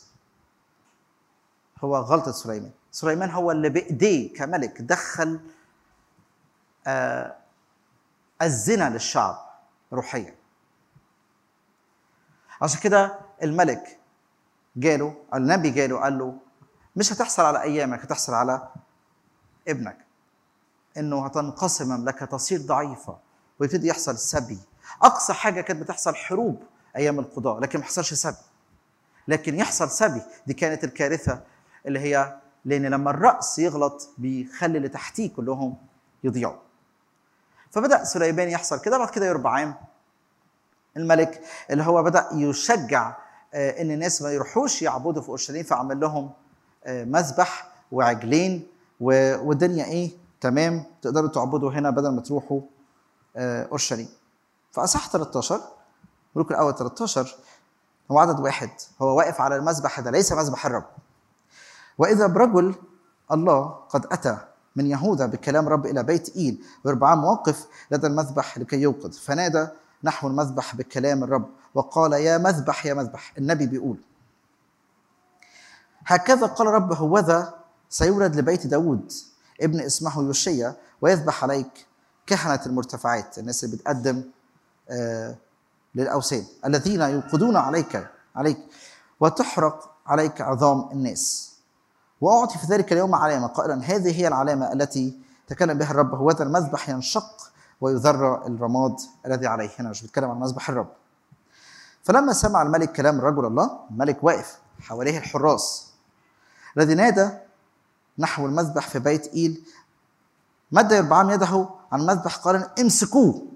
هو غلطة سليمان سليمان هو اللي بإيديه كملك دخل آه الزنا للشعب روحيا عشان كده الملك جاله النبي جاله قال له مش هتحصل على ايامك هتحصل على ابنك انه هتنقسم مملكه تصير ضعيفه ويبتدي يحصل سبي اقصى حاجه كانت بتحصل حروب ايام القضاء لكن ما حصلش سبي لكن يحصل سبي دي كانت الكارثه اللي هي لان لما الراس يغلط بيخلي اللي تحتيه كلهم يضيعوا فبدا سليمان يحصل كده بعد كده يربعام الملك اللي هو بدا يشجع آه، ان الناس ما يروحوش يعبدوا في اورشليم فعمل لهم آه، مذبح وعجلين و- والدنيا ايه تمام تقدروا تعبدوا هنا بدل ما تروحوا آه، اورشليم فاصح 13 ملوك الاول 13 هو عدد واحد هو واقف على المذبح ده ليس مذبح الرب واذا برجل الله قد اتى من يهوذا بكلام رب الى بيت ايل ويربعام واقف لدى المذبح لكي يوقظ فنادى نحو المذبح بكلام الرب وقال يا مذبح يا مذبح النبي بيقول هكذا قال رب هوذا سيولد لبيت داود ابن اسمه يوشيا ويذبح عليك كهنة المرتفعات الناس اللي بتقدم آه للأوثان الذين يوقدون عليك عليك وتحرق عليك عظام الناس وأعطي في ذلك اليوم علامة قائلا هذه هي العلامة التي تكلم بها الرب هوذا المذبح ينشق ويذر الرماد الذي عليه هنا مش بيتكلم عن مذبح الرب فلما سمع الملك كلام رجل الله الملك واقف حواليه الحراس الذي نادى نحو المذبح في بيت إيل مد يربعام يده عن المذبح قال امسكوه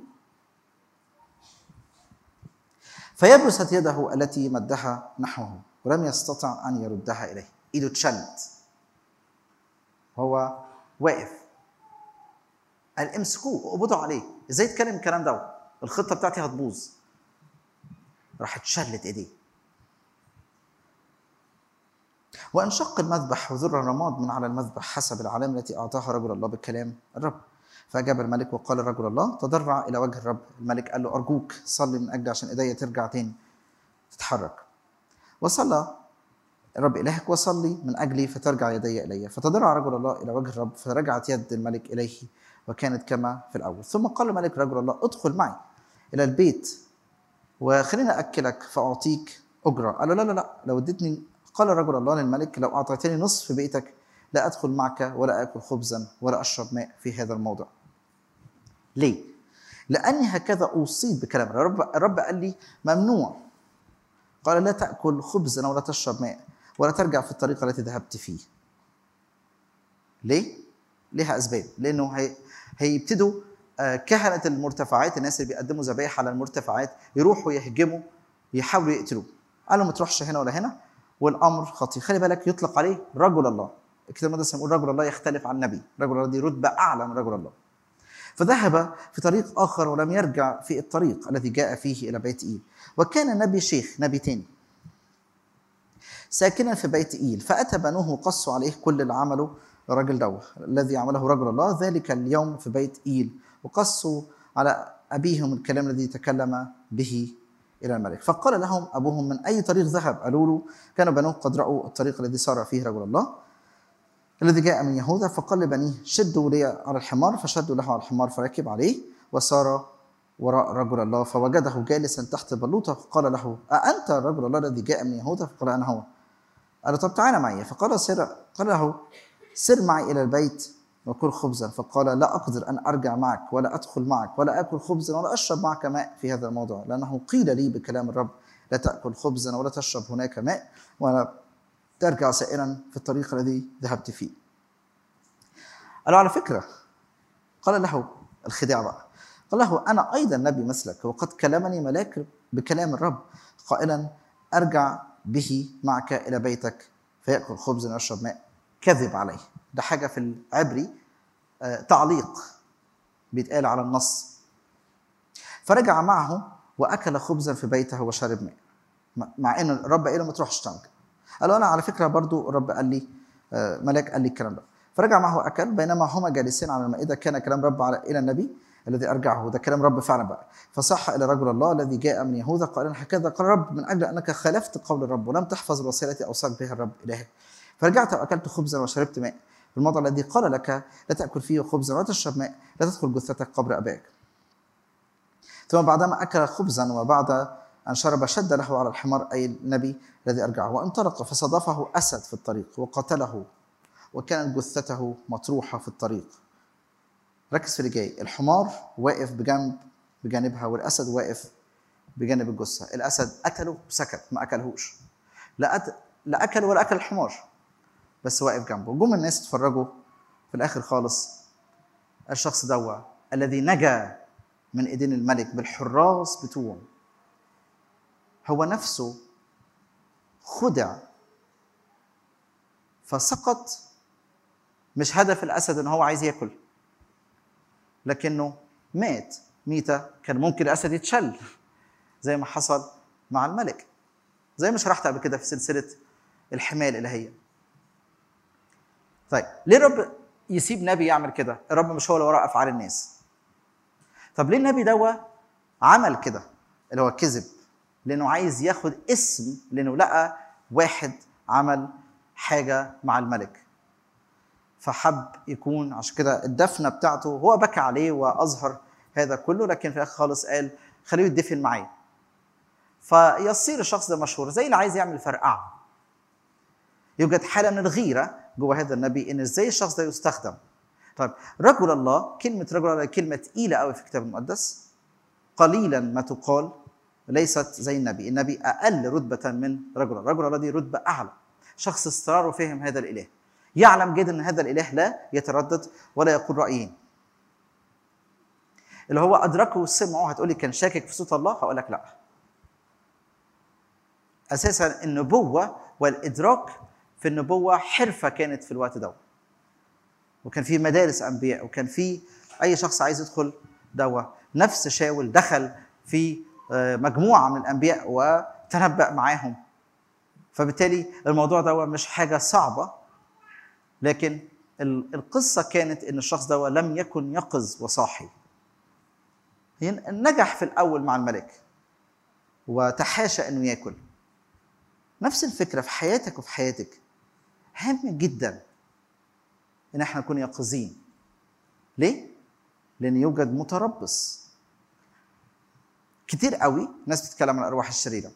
فيبست يده التي مدها نحوه ولم يستطع ان يردها اليه ايده اتشلت هو واقف قال امسكوه اقبضوا عليه ازاي يتكلم الكلام ده الخطه بتاعتي هتبوظ راح اتشلت ايديه وانشق المذبح وذر الرماد من على المذبح حسب العلامه التي اعطاها رجل الله بكلام الرب فاجاب الملك وقال رجل الله تضرع الى وجه الرب الملك قال له ارجوك صلي من اجل عشان ايديا ترجع تاني تتحرك وصلى الرب الهك وصلي من اجلي فترجع يدي الي فتضرع رجل الله الى وجه الرب فرجعت يد الملك اليه وكانت كما في الاول ثم قال الملك رجل الله ادخل معي الى البيت وخليني اكلك فاعطيك اجره قال له لا لا لا لو اديتني قال رجل الله للملك لو اعطيتني نصف بيتك لا ادخل معك ولا اكل خبزا ولا اشرب ماء في هذا الموضع ليه لاني هكذا اوصيت بكلام الرب الرب قال لي ممنوع قال لا تاكل خبزا ولا تشرب ماء ولا ترجع في الطريق التي ذهبت فيه ليه ليها اسباب لانه هي هيبتدوا آه، كهنه المرتفعات الناس اللي بيقدموا ذبائح على المرتفعات يروحوا يهجموا يحاولوا يقتلوه قال له ما تروحش هنا ولا هنا والامر خطير خلي بالك يطلق عليه رجل الله الكتاب المقدس يقول رجل الله يختلف عن النبي رجل الله دي رتبه اعلى من رجل الله فذهب في طريق اخر ولم يرجع في الطريق الذي جاء فيه الى بيت ايل وكان النبي شيخ نبي تاني ساكنا في بيت ايل فاتى بنوه وقصوا عليه كل اللي عمله الرجل دوه الذي عمله رجل الله ذلك اليوم في بيت ايل وقصوا على ابيهم الكلام الذي تكلم به الى الملك فقال لهم ابوهم من اي طريق ذهب قالوا له كانوا بنوه قد راوا الطريق الذي سار فيه رجل الله الذي جاء من يهوذا فقال لبنيه شدوا لي على الحمار فشدوا له على الحمار فركب عليه وسار وراء رجل الله فوجده جالسا تحت بلوطه فقال له أأنت رجل الله الذي جاء من يهوذا فقال أنا هو قال له طب تعالى معي فقال سر قال له سر معي إلى البيت وكل خبزا فقال لا أقدر أن أرجع معك ولا أدخل معك ولا آكل خبزا ولا أشرب معك ماء في هذا الموضوع لأنه قيل لي بكلام الرب لا تأكل خبزا ولا تشرب هناك ماء ولا ترجع سائرا في الطريق الذي ذهبت فيه قال له على فكرة قال له الخداع بقى قال له أنا أيضا نبي مثلك وقد كلمني ملاك بكلام الرب قائلا أرجع به معك إلى بيتك فيأكل خبزا ويشرب ماء كذب عليه ده حاجة في العبري آه، تعليق بيتقال على النص فرجع معه وأكل خبزا في بيته وشرب ماء مع ان الرب قال له ما تروحش تعمل كده. قال له انا على فكره برضو الرب قال لي آه، ملاك قال لي الكلام ده فرجع معه اكل بينما هما جالسين على المائده كان كلام رب على الى النبي الذي ارجعه ده كلام رب فعلا بقى فصح الى رجل الله الذي جاء من يهوذا قال هكذا قال الرب من اجل انك خالفت قول الرب ولم تحفظ الوصيه التي اوصاك بها الرب الهك فرجعت واكلت خبزا وشربت ماء في الموضع الذي قال لك لا تاكل فيه خبزا ولا تشرب ماء لا تدخل جثتك قبر ابائك ثم بعدما اكل خبزا وبعد أن شرب شد له على الحمار أي النبي الذي أرجعه وانطلق فصادفه أسد في الطريق وقتله وكانت جثته مطروحة في الطريق ركز في اللي جاي الحمار واقف بجنب بجانبها والأسد واقف بجانب الجثة الأسد قتله وسكت ما أكلهوش لا, أت... لا أكل ولا أكل الحمار بس واقف جنبه جم الناس اتفرجوا في الآخر خالص الشخص دوا الذي نجا من ايدين الملك بالحراس بتوعه هو نفسه خدع فسقط مش هدف الاسد ان هو عايز ياكل لكنه مات ميتة كان ممكن الاسد يتشل زي ما حصل مع الملك زي ما شرحت قبل كده في سلسله الحمايه الالهيه طيب ليه الرب يسيب نبي يعمل كده الرب مش هو اللي وراء افعال الناس طب ليه النبي دوا عمل كده اللي هو كذب لانه عايز ياخد اسم لانه لقى واحد عمل حاجه مع الملك فحب يكون عشان كده الدفنه بتاعته هو بكى عليه واظهر هذا كله لكن في الاخر خالص قال خليه يدفن معايا فيصير الشخص ده مشهور زي اللي عايز يعمل فرقعه يوجد حاله من الغيره جوه هذا النبي ان ازاي الشخص ده يستخدم طيب رجل الله كلمه رجل الله كلمه تقيله قوي في الكتاب المقدس قليلا ما تقال ليست زي النبي النبي اقل رتبه من رجل الله رجل الله دي رتبه اعلى شخص استرار وفهم هذا الاله يعلم جدا ان هذا الاله لا يتردد ولا يقول رايين اللي هو ادركه وسمعه هتقولي كان شاكك في صوت الله هقول لك لا اساسا النبوه والادراك في النبوه حرفه كانت في الوقت ده وكان في مدارس انبياء وكان في اي شخص عايز يدخل دوا نفس شاول دخل في مجموعه من الانبياء وتنبأ معاهم فبالتالي الموضوع ده مش حاجه صعبه لكن القصه كانت ان الشخص ده لم يكن يقظ وصاحي نجح في الاول مع الملك وتحاشى انه ياكل نفس الفكره في حياتك وفي حياتك هام جدا ان احنا نكون يقظين ليه لان يوجد متربص كتير قوي ناس بتتكلم عن الارواح الشريره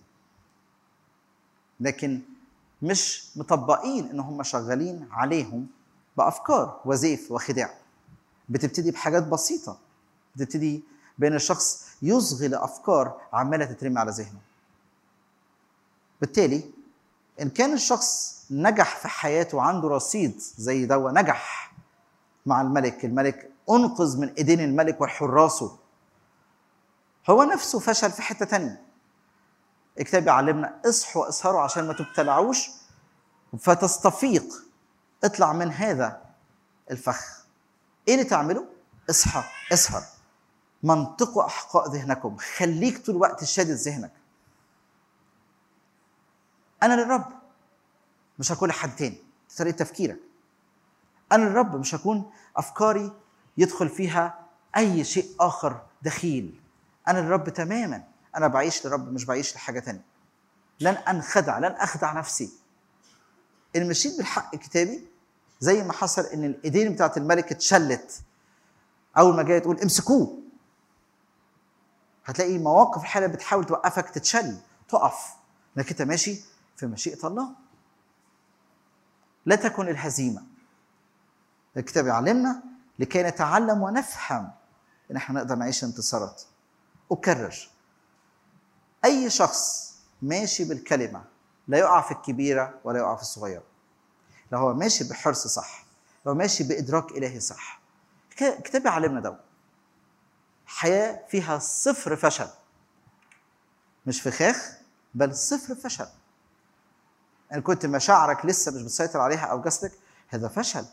لكن مش مطبقين ان هم شغالين عليهم بافكار وزيف وخداع بتبتدي بحاجات بسيطه بتبتدي بان الشخص يصغي لافكار عماله تترمي على ذهنه بالتالي ان كان الشخص نجح في حياته عنده رصيد زي دوا نجح مع الملك الملك انقذ من ايدين الملك وحراسه هو نفسه فشل في حته تانية الكتاب يعلمنا اصحوا اسهروا عشان ما تبتلعوش فتستفيق اطلع من هذا الفخ ايه اللي تعمله اصحى اسهر منطقوا احقاء ذهنكم خليك طول الوقت شادد ذهنك انا للرب مش هكون لحد تاني دي طريقه تفكيرك انا للرب مش هكون افكاري يدخل فيها اي شيء اخر دخيل انا للرب تماما انا بعيش للرب مش بعيش لحاجه تانية لن انخدع لن اخدع نفسي ان مشيت بالحق الكتابي زي ما حصل ان الايدين بتاعت الملك اتشلت اول ما جاي تقول امسكوه هتلاقي مواقف الحاله بتحاول توقفك تتشل تقف انك انت ماشي في مشيئه الله لا تكن الهزيمه الكتاب يعلمنا لكي نتعلم ونفهم ان احنا نقدر نعيش انتصارات اكرر اي شخص ماشي بالكلمه لا يقع في الكبيره ولا يقع في الصغيره لو هو ماشي بحرص صح لو ماشي بادراك الهي صح الكتاب يعلمنا ده حياه فيها صفر فشل مش فخاخ بل صفر فشل ان كنت مشاعرك لسه مش بتسيطر عليها او جسدك هذا فشل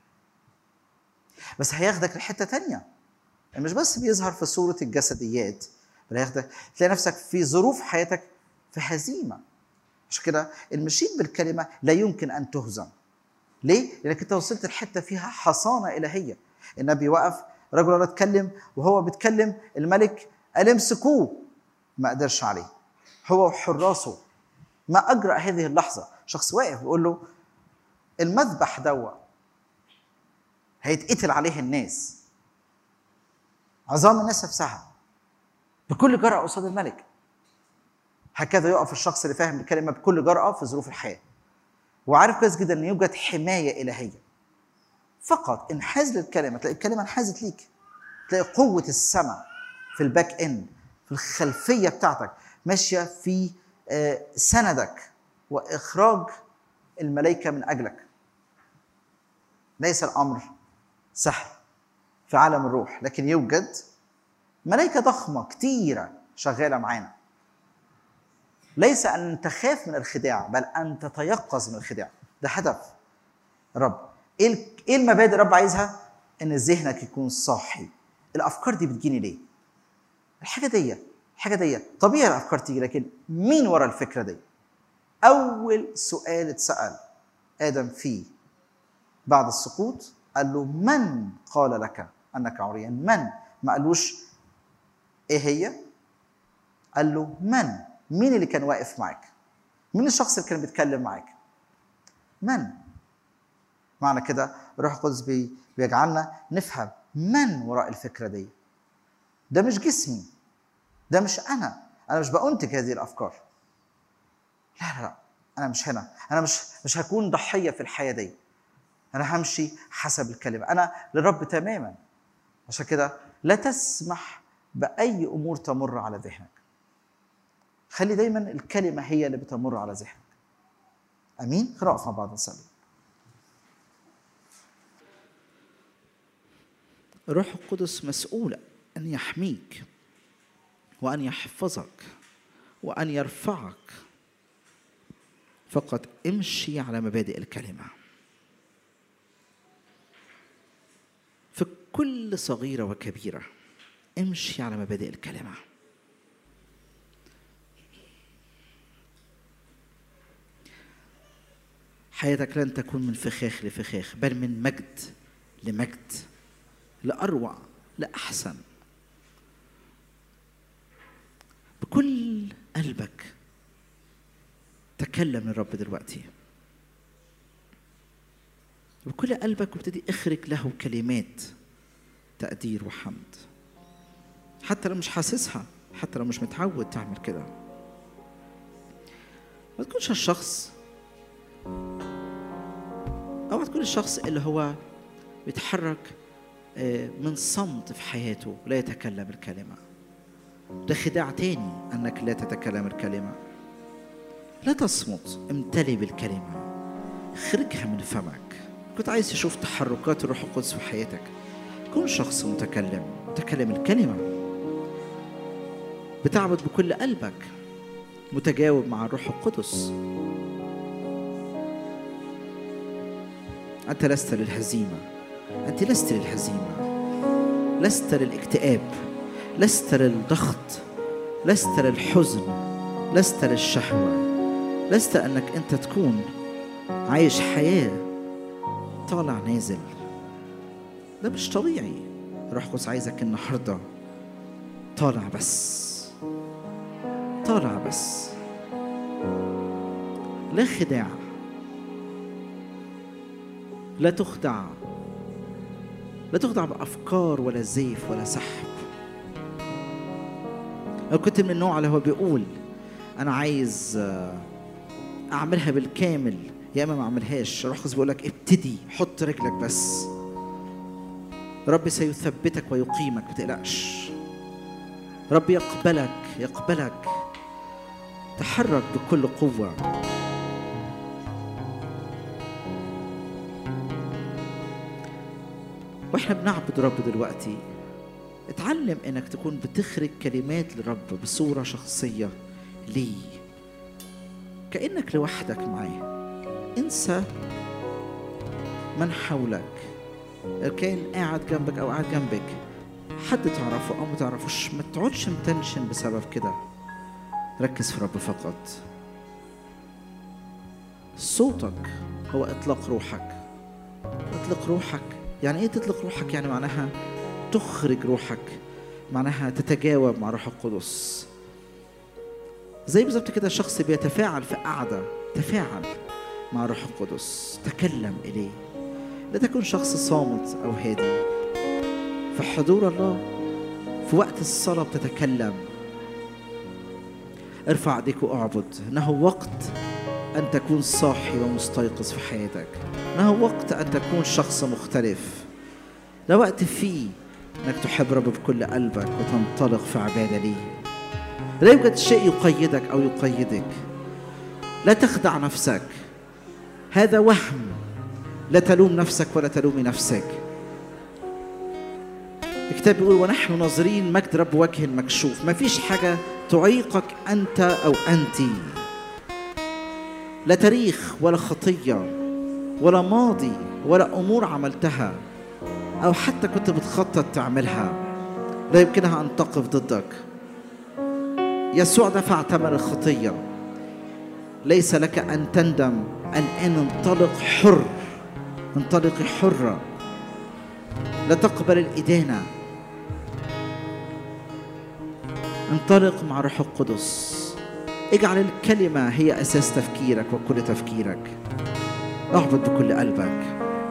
بس هياخدك لحته تانية يعني مش بس بيظهر في صوره الجسديات بل هياخدك تلاقي نفسك في ظروف حياتك في هزيمه عشان كده المشيت بالكلمه لا يمكن ان تهزم ليه؟ لانك انت وصلت لحته فيها حصانه الهيه النبي وقف رجل الله اتكلم وهو بيتكلم الملك قال امسكوه ما قدرش عليه هو وحراسه ما اجرأ هذه اللحظه شخص واقف بيقول له المذبح دوا هيتقتل عليه الناس عظام الناس نفسها بكل جرأة قصاد الملك هكذا يقف الشخص اللي فاهم الكلمه بكل جرأه في ظروف الحياه وعارف كويس جدا ان يوجد حمايه الهيه فقط انحاز للكلمه تلاقي الكلمه انحازت ليك تلاقي قوه السماء في الباك اند في الخلفيه بتاعتك ماشيه في آه، سندك واخراج الملائكه من اجلك ليس الامر سهل في عالم الروح لكن يوجد ملائكه ضخمه كتيره شغاله معانا ليس ان تخاف من الخداع بل ان تتيقظ من الخداع ده هدف الرب ايه ال- ايه المبادئ الرب عايزها ان ذهنك يكون صاحي الافكار دي بتجيني ليه الحاجه دي الحاجه دي طبيعي الافكار تيجي لكن مين ورا الفكره دي اول سؤال اتسال ادم فيه بعد السقوط قال له من قال لك انك عريان من ما قالوش ايه هي قال له من مين اللي كان واقف معاك مين الشخص اللي كان بيتكلم معاك من معنى كده الروح القدس بي- بيجعلنا نفهم من وراء الفكره دي ده مش جسمي ده مش انا انا مش بأنتج هذه الافكار لا لا لا انا مش هنا انا مش مش هكون ضحيه في الحياه دي انا همشي حسب الكلمه انا للرب تماما عشان كده لا تسمح باي امور تمر على ذهنك خلي دايما الكلمه هي اللي بتمر على ذهنك امين خلينا نقف مع بعض نصلي الروح القدس مسؤول أن يحميك وأن يحفظك وأن يرفعك فقط امشي على مبادئ الكلمة في كل صغيرة وكبيرة امشي على مبادئ الكلمة حياتك لن تكون من فخاخ لفخاخ بل من مجد لمجد لأروع لأحسن بكل قلبك تكلم للرب دلوقتي بكل قلبك وابتدي اخرج له كلمات تقدير وحمد حتى لو مش حاسسها حتى لو مش متعود تعمل كده ما تكونش الشخص اوعى تكون الشخص اللي هو بيتحرك آه، من صمت في حياته لا يتكلم الكلمة ده خداع تاني أنك لا تتكلم الكلمة لا تصمت امتلي بالكلمة اخرجها من فمك كنت عايز تشوف تحركات الروح القدس في حياتك كن شخص متكلم متكلم الكلمة بتعبد بكل قلبك متجاوب مع الروح القدس أنت لست للهزيمة أنت لست للهزيمة لست للاكتئاب لست للضغط لست للحزن لست للشهوة لست أنك أنت تكون عايش حياة طالع نازل ده مش طبيعي روح القدس عايزك النهاردة طالع بس طالع بس لا خداع لا تخدع لا تخدع بأفكار ولا زيف ولا سحب لو كنت من النوع اللي هو بيقول أنا عايز آه، أعملها بالكامل يا إما ما أعملهاش روح القدس بيقول لك ابتدي حط رجلك بس رب سيثبتك ويقيمك ما تقلقش رب يقبلك يقبلك تحرك بكل قوة واحنا بنعبد رب دلوقتي اتعلم انك تكون بتخرج كلمات لرب بصورة شخصية ليه كأنك لوحدك معاه انسى من حولك كان قاعد جنبك او قاعد جنبك حد تعرفه او ما تعرفوش ما تقعدش متنشن بسبب كده ركز في رب فقط صوتك هو اطلاق روحك اطلق روحك يعني ايه تطلق روحك يعني معناها تخرج روحك معناها تتجاوب مع روح القدس زي بالظبط كده شخص بيتفاعل في قعده تفاعل مع روح القدس تكلم اليه لا تكن شخص صامت او هادي في حضور الله في وقت الصلاه بتتكلم ارفع ايديك واعبد انه وقت ان تكون صاحي ومستيقظ في حياتك انه وقت ان تكون شخص مختلف ده وقت فيه انك تحب رب بكل قلبك وتنطلق في عباده ليه لا يوجد شيء يقيدك او يقيدك لا تخدع نفسك هذا وهم لا تلوم نفسك ولا تلومي نفسك الكتاب بيقول ونحن ناظرين مجد رب وجه مكشوف ما فيش حاجة تعيقك أنت أو أنت لا تاريخ ولا خطية ولا ماضي ولا أمور عملتها أو حتى كنت بتخطط تعملها لا يمكنها أن تقف ضدك يسوع دفع ثمن الخطية ليس لك أن تندم الآن انطلق حر انطلقي حرة لا تقبل الإدانة انطلق مع الروح القدس اجعل الكلمة هي أساس تفكيرك وكل تفكيرك اعبد بكل قلبك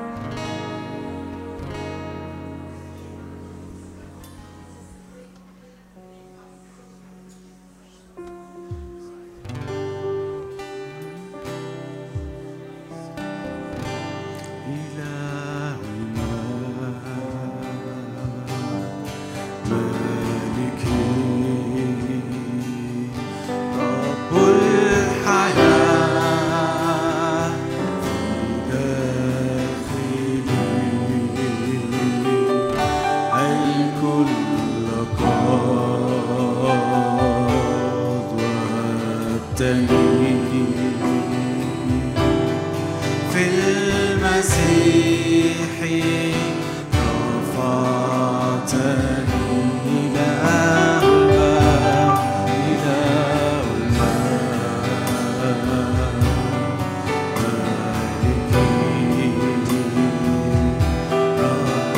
رب الحياة في داخلي الكل قد وهبتني في المسيح رفعتني إلى الماء إلى الماء مالكي رب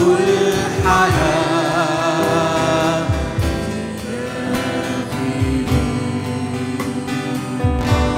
الحياة في داخلي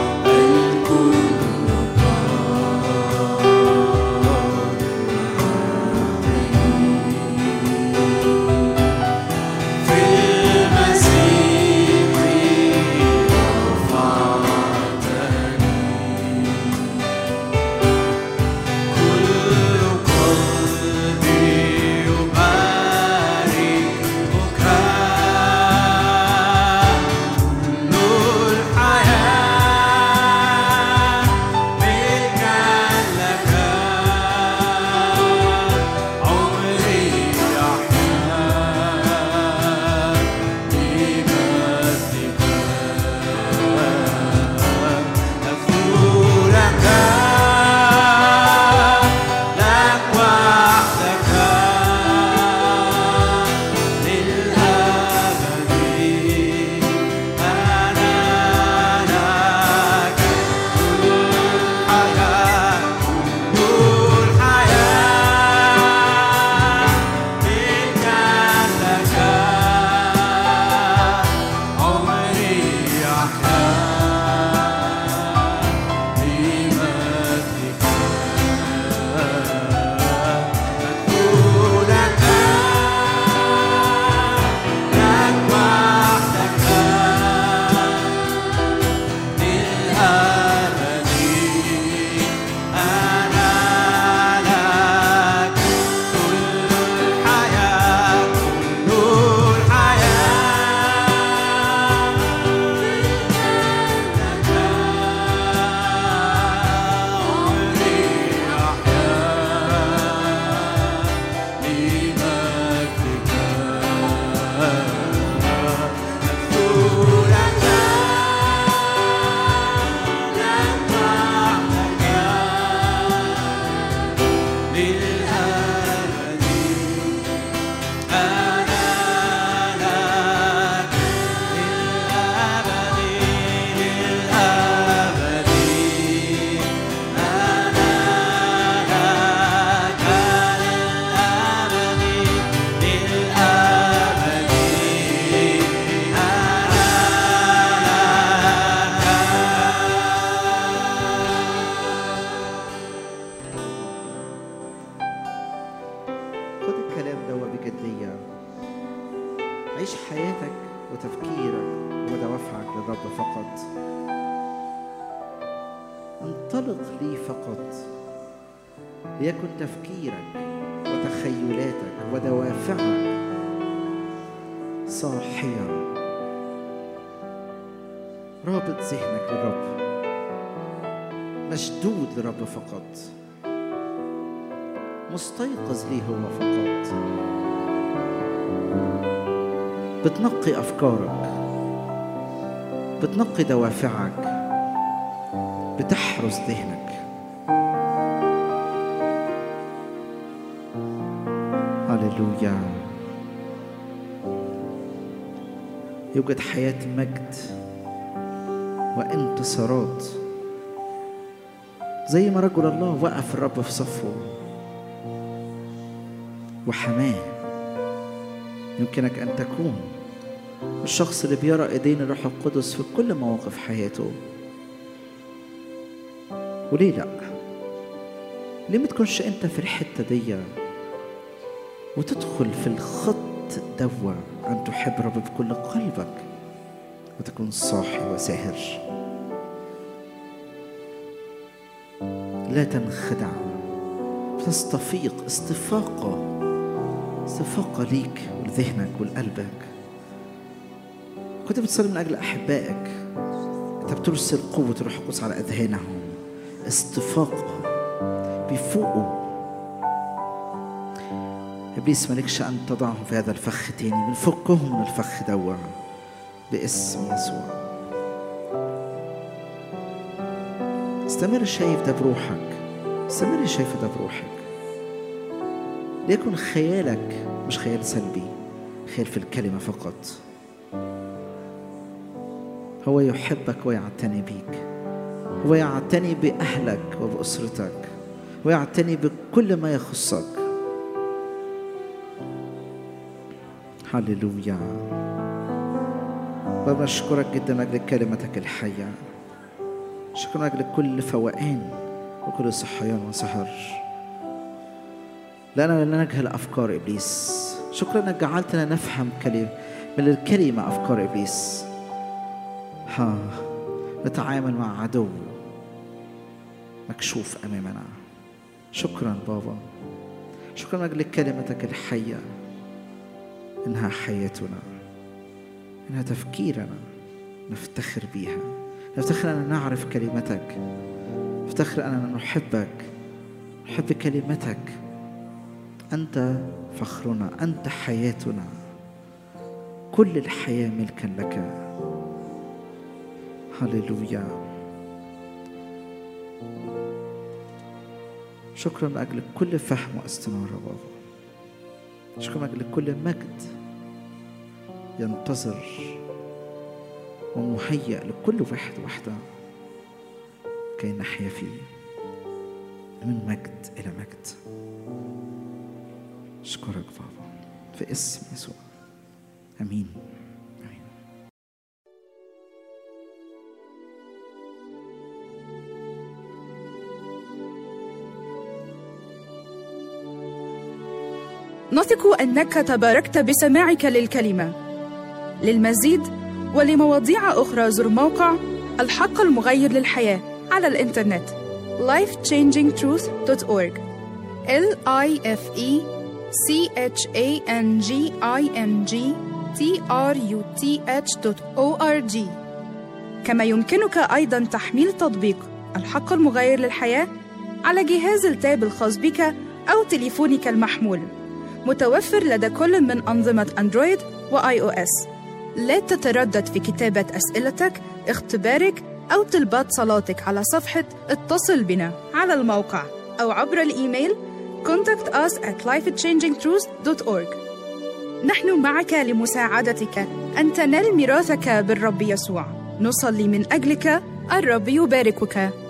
تفكيرك ودوافعك للرب فقط انطلق لي فقط ليكن تفكيرك وتخيلاتك ودوافعك صاحيا رابط ذهنك للرب مشدود لرب فقط مستيقظ ليه هو فقط بتنقي افكارك بتنقي دوافعك بتحرس ذهنك هللويا يوجد حياة مجد وانتصارات زي ما رجل الله وقف الرب في صفه وحماه يمكنك ان تكون الشخص اللي بيرى ايدين الروح القدس في كل مواقف حياته وليه لا ليه ما تكونش انت في الحته دي وتدخل في الخط دوا ان تحب رب بكل قلبك وتكون صاحي وساهر لا تنخدع تستفيق استفاقة استفاقة ليك ولذهنك ولقلبك كنت بتصلي من أجل أحبائك أنت بترسل قوة الروح القدس على أذهانهم استفاقة بيفوقوا إبليس مالكش أن تضعهم في هذا الفخ تاني بنفكهم من الفخ دوا باسم يسوع استمر شايف ده بروحك استمر شايف ده بروحك ليكن خيالك مش خيال سلبي خيال في الكلمة فقط هو يحبك ويعتني بيك هو يعتني بأهلك وبأسرتك ويعتني بكل ما يخصك هللويا بشكرك جدا من أجل كلمتك الحية شكرا من أجل كل فوقان وكل صحيان وسهر لأننا لا نجهل أفكار إبليس شكرا أنك جعلتنا نفهم كلمة من الكلمة أفكار إبليس ها نتعامل مع عدو مكشوف أمامنا شكرا بابا شكرا من أجل كلمتك الحية إنها حياتنا إنها تفكيرنا نفتخر بيها نفتخر أننا نعرف كلمتك نفتخر أننا نحبك نحب كلمتك أنت فخرنا أنت حياتنا كل الحياة ملكا لك هللويا شكرا من أجل كل فهم واستنارة بابا شكرا من أجل كل مجد ينتظر ومهيأ لكل واحد واحدة كي نحيا فيه من مجد إلى مجد أشكرك بابا في اسم يسوع آمين آمين نثق انك تباركت بسماعك للكلمه للمزيد ولمواضيع اخرى زر موقع الحق المغير للحياه على الانترنت lifechangingtruth.org l i f e c h a n g i n g t r u t h o r g كما يمكنك ايضا تحميل تطبيق الحق المغير للحياه على جهاز التاب الخاص بك او تليفونك المحمول متوفر لدى كل من أنظمة أندرويد وآي أو إس. لا تتردد في كتابة أسئلتك، اختبارك أو طلبات صلاتك على صفحة اتصل بنا على الموقع أو عبر الإيميل contact us at lifechangingtruth.org نحن معك لمساعدتك أن تنال ميراثك بالرب يسوع نصلي من أجلك الرب يباركك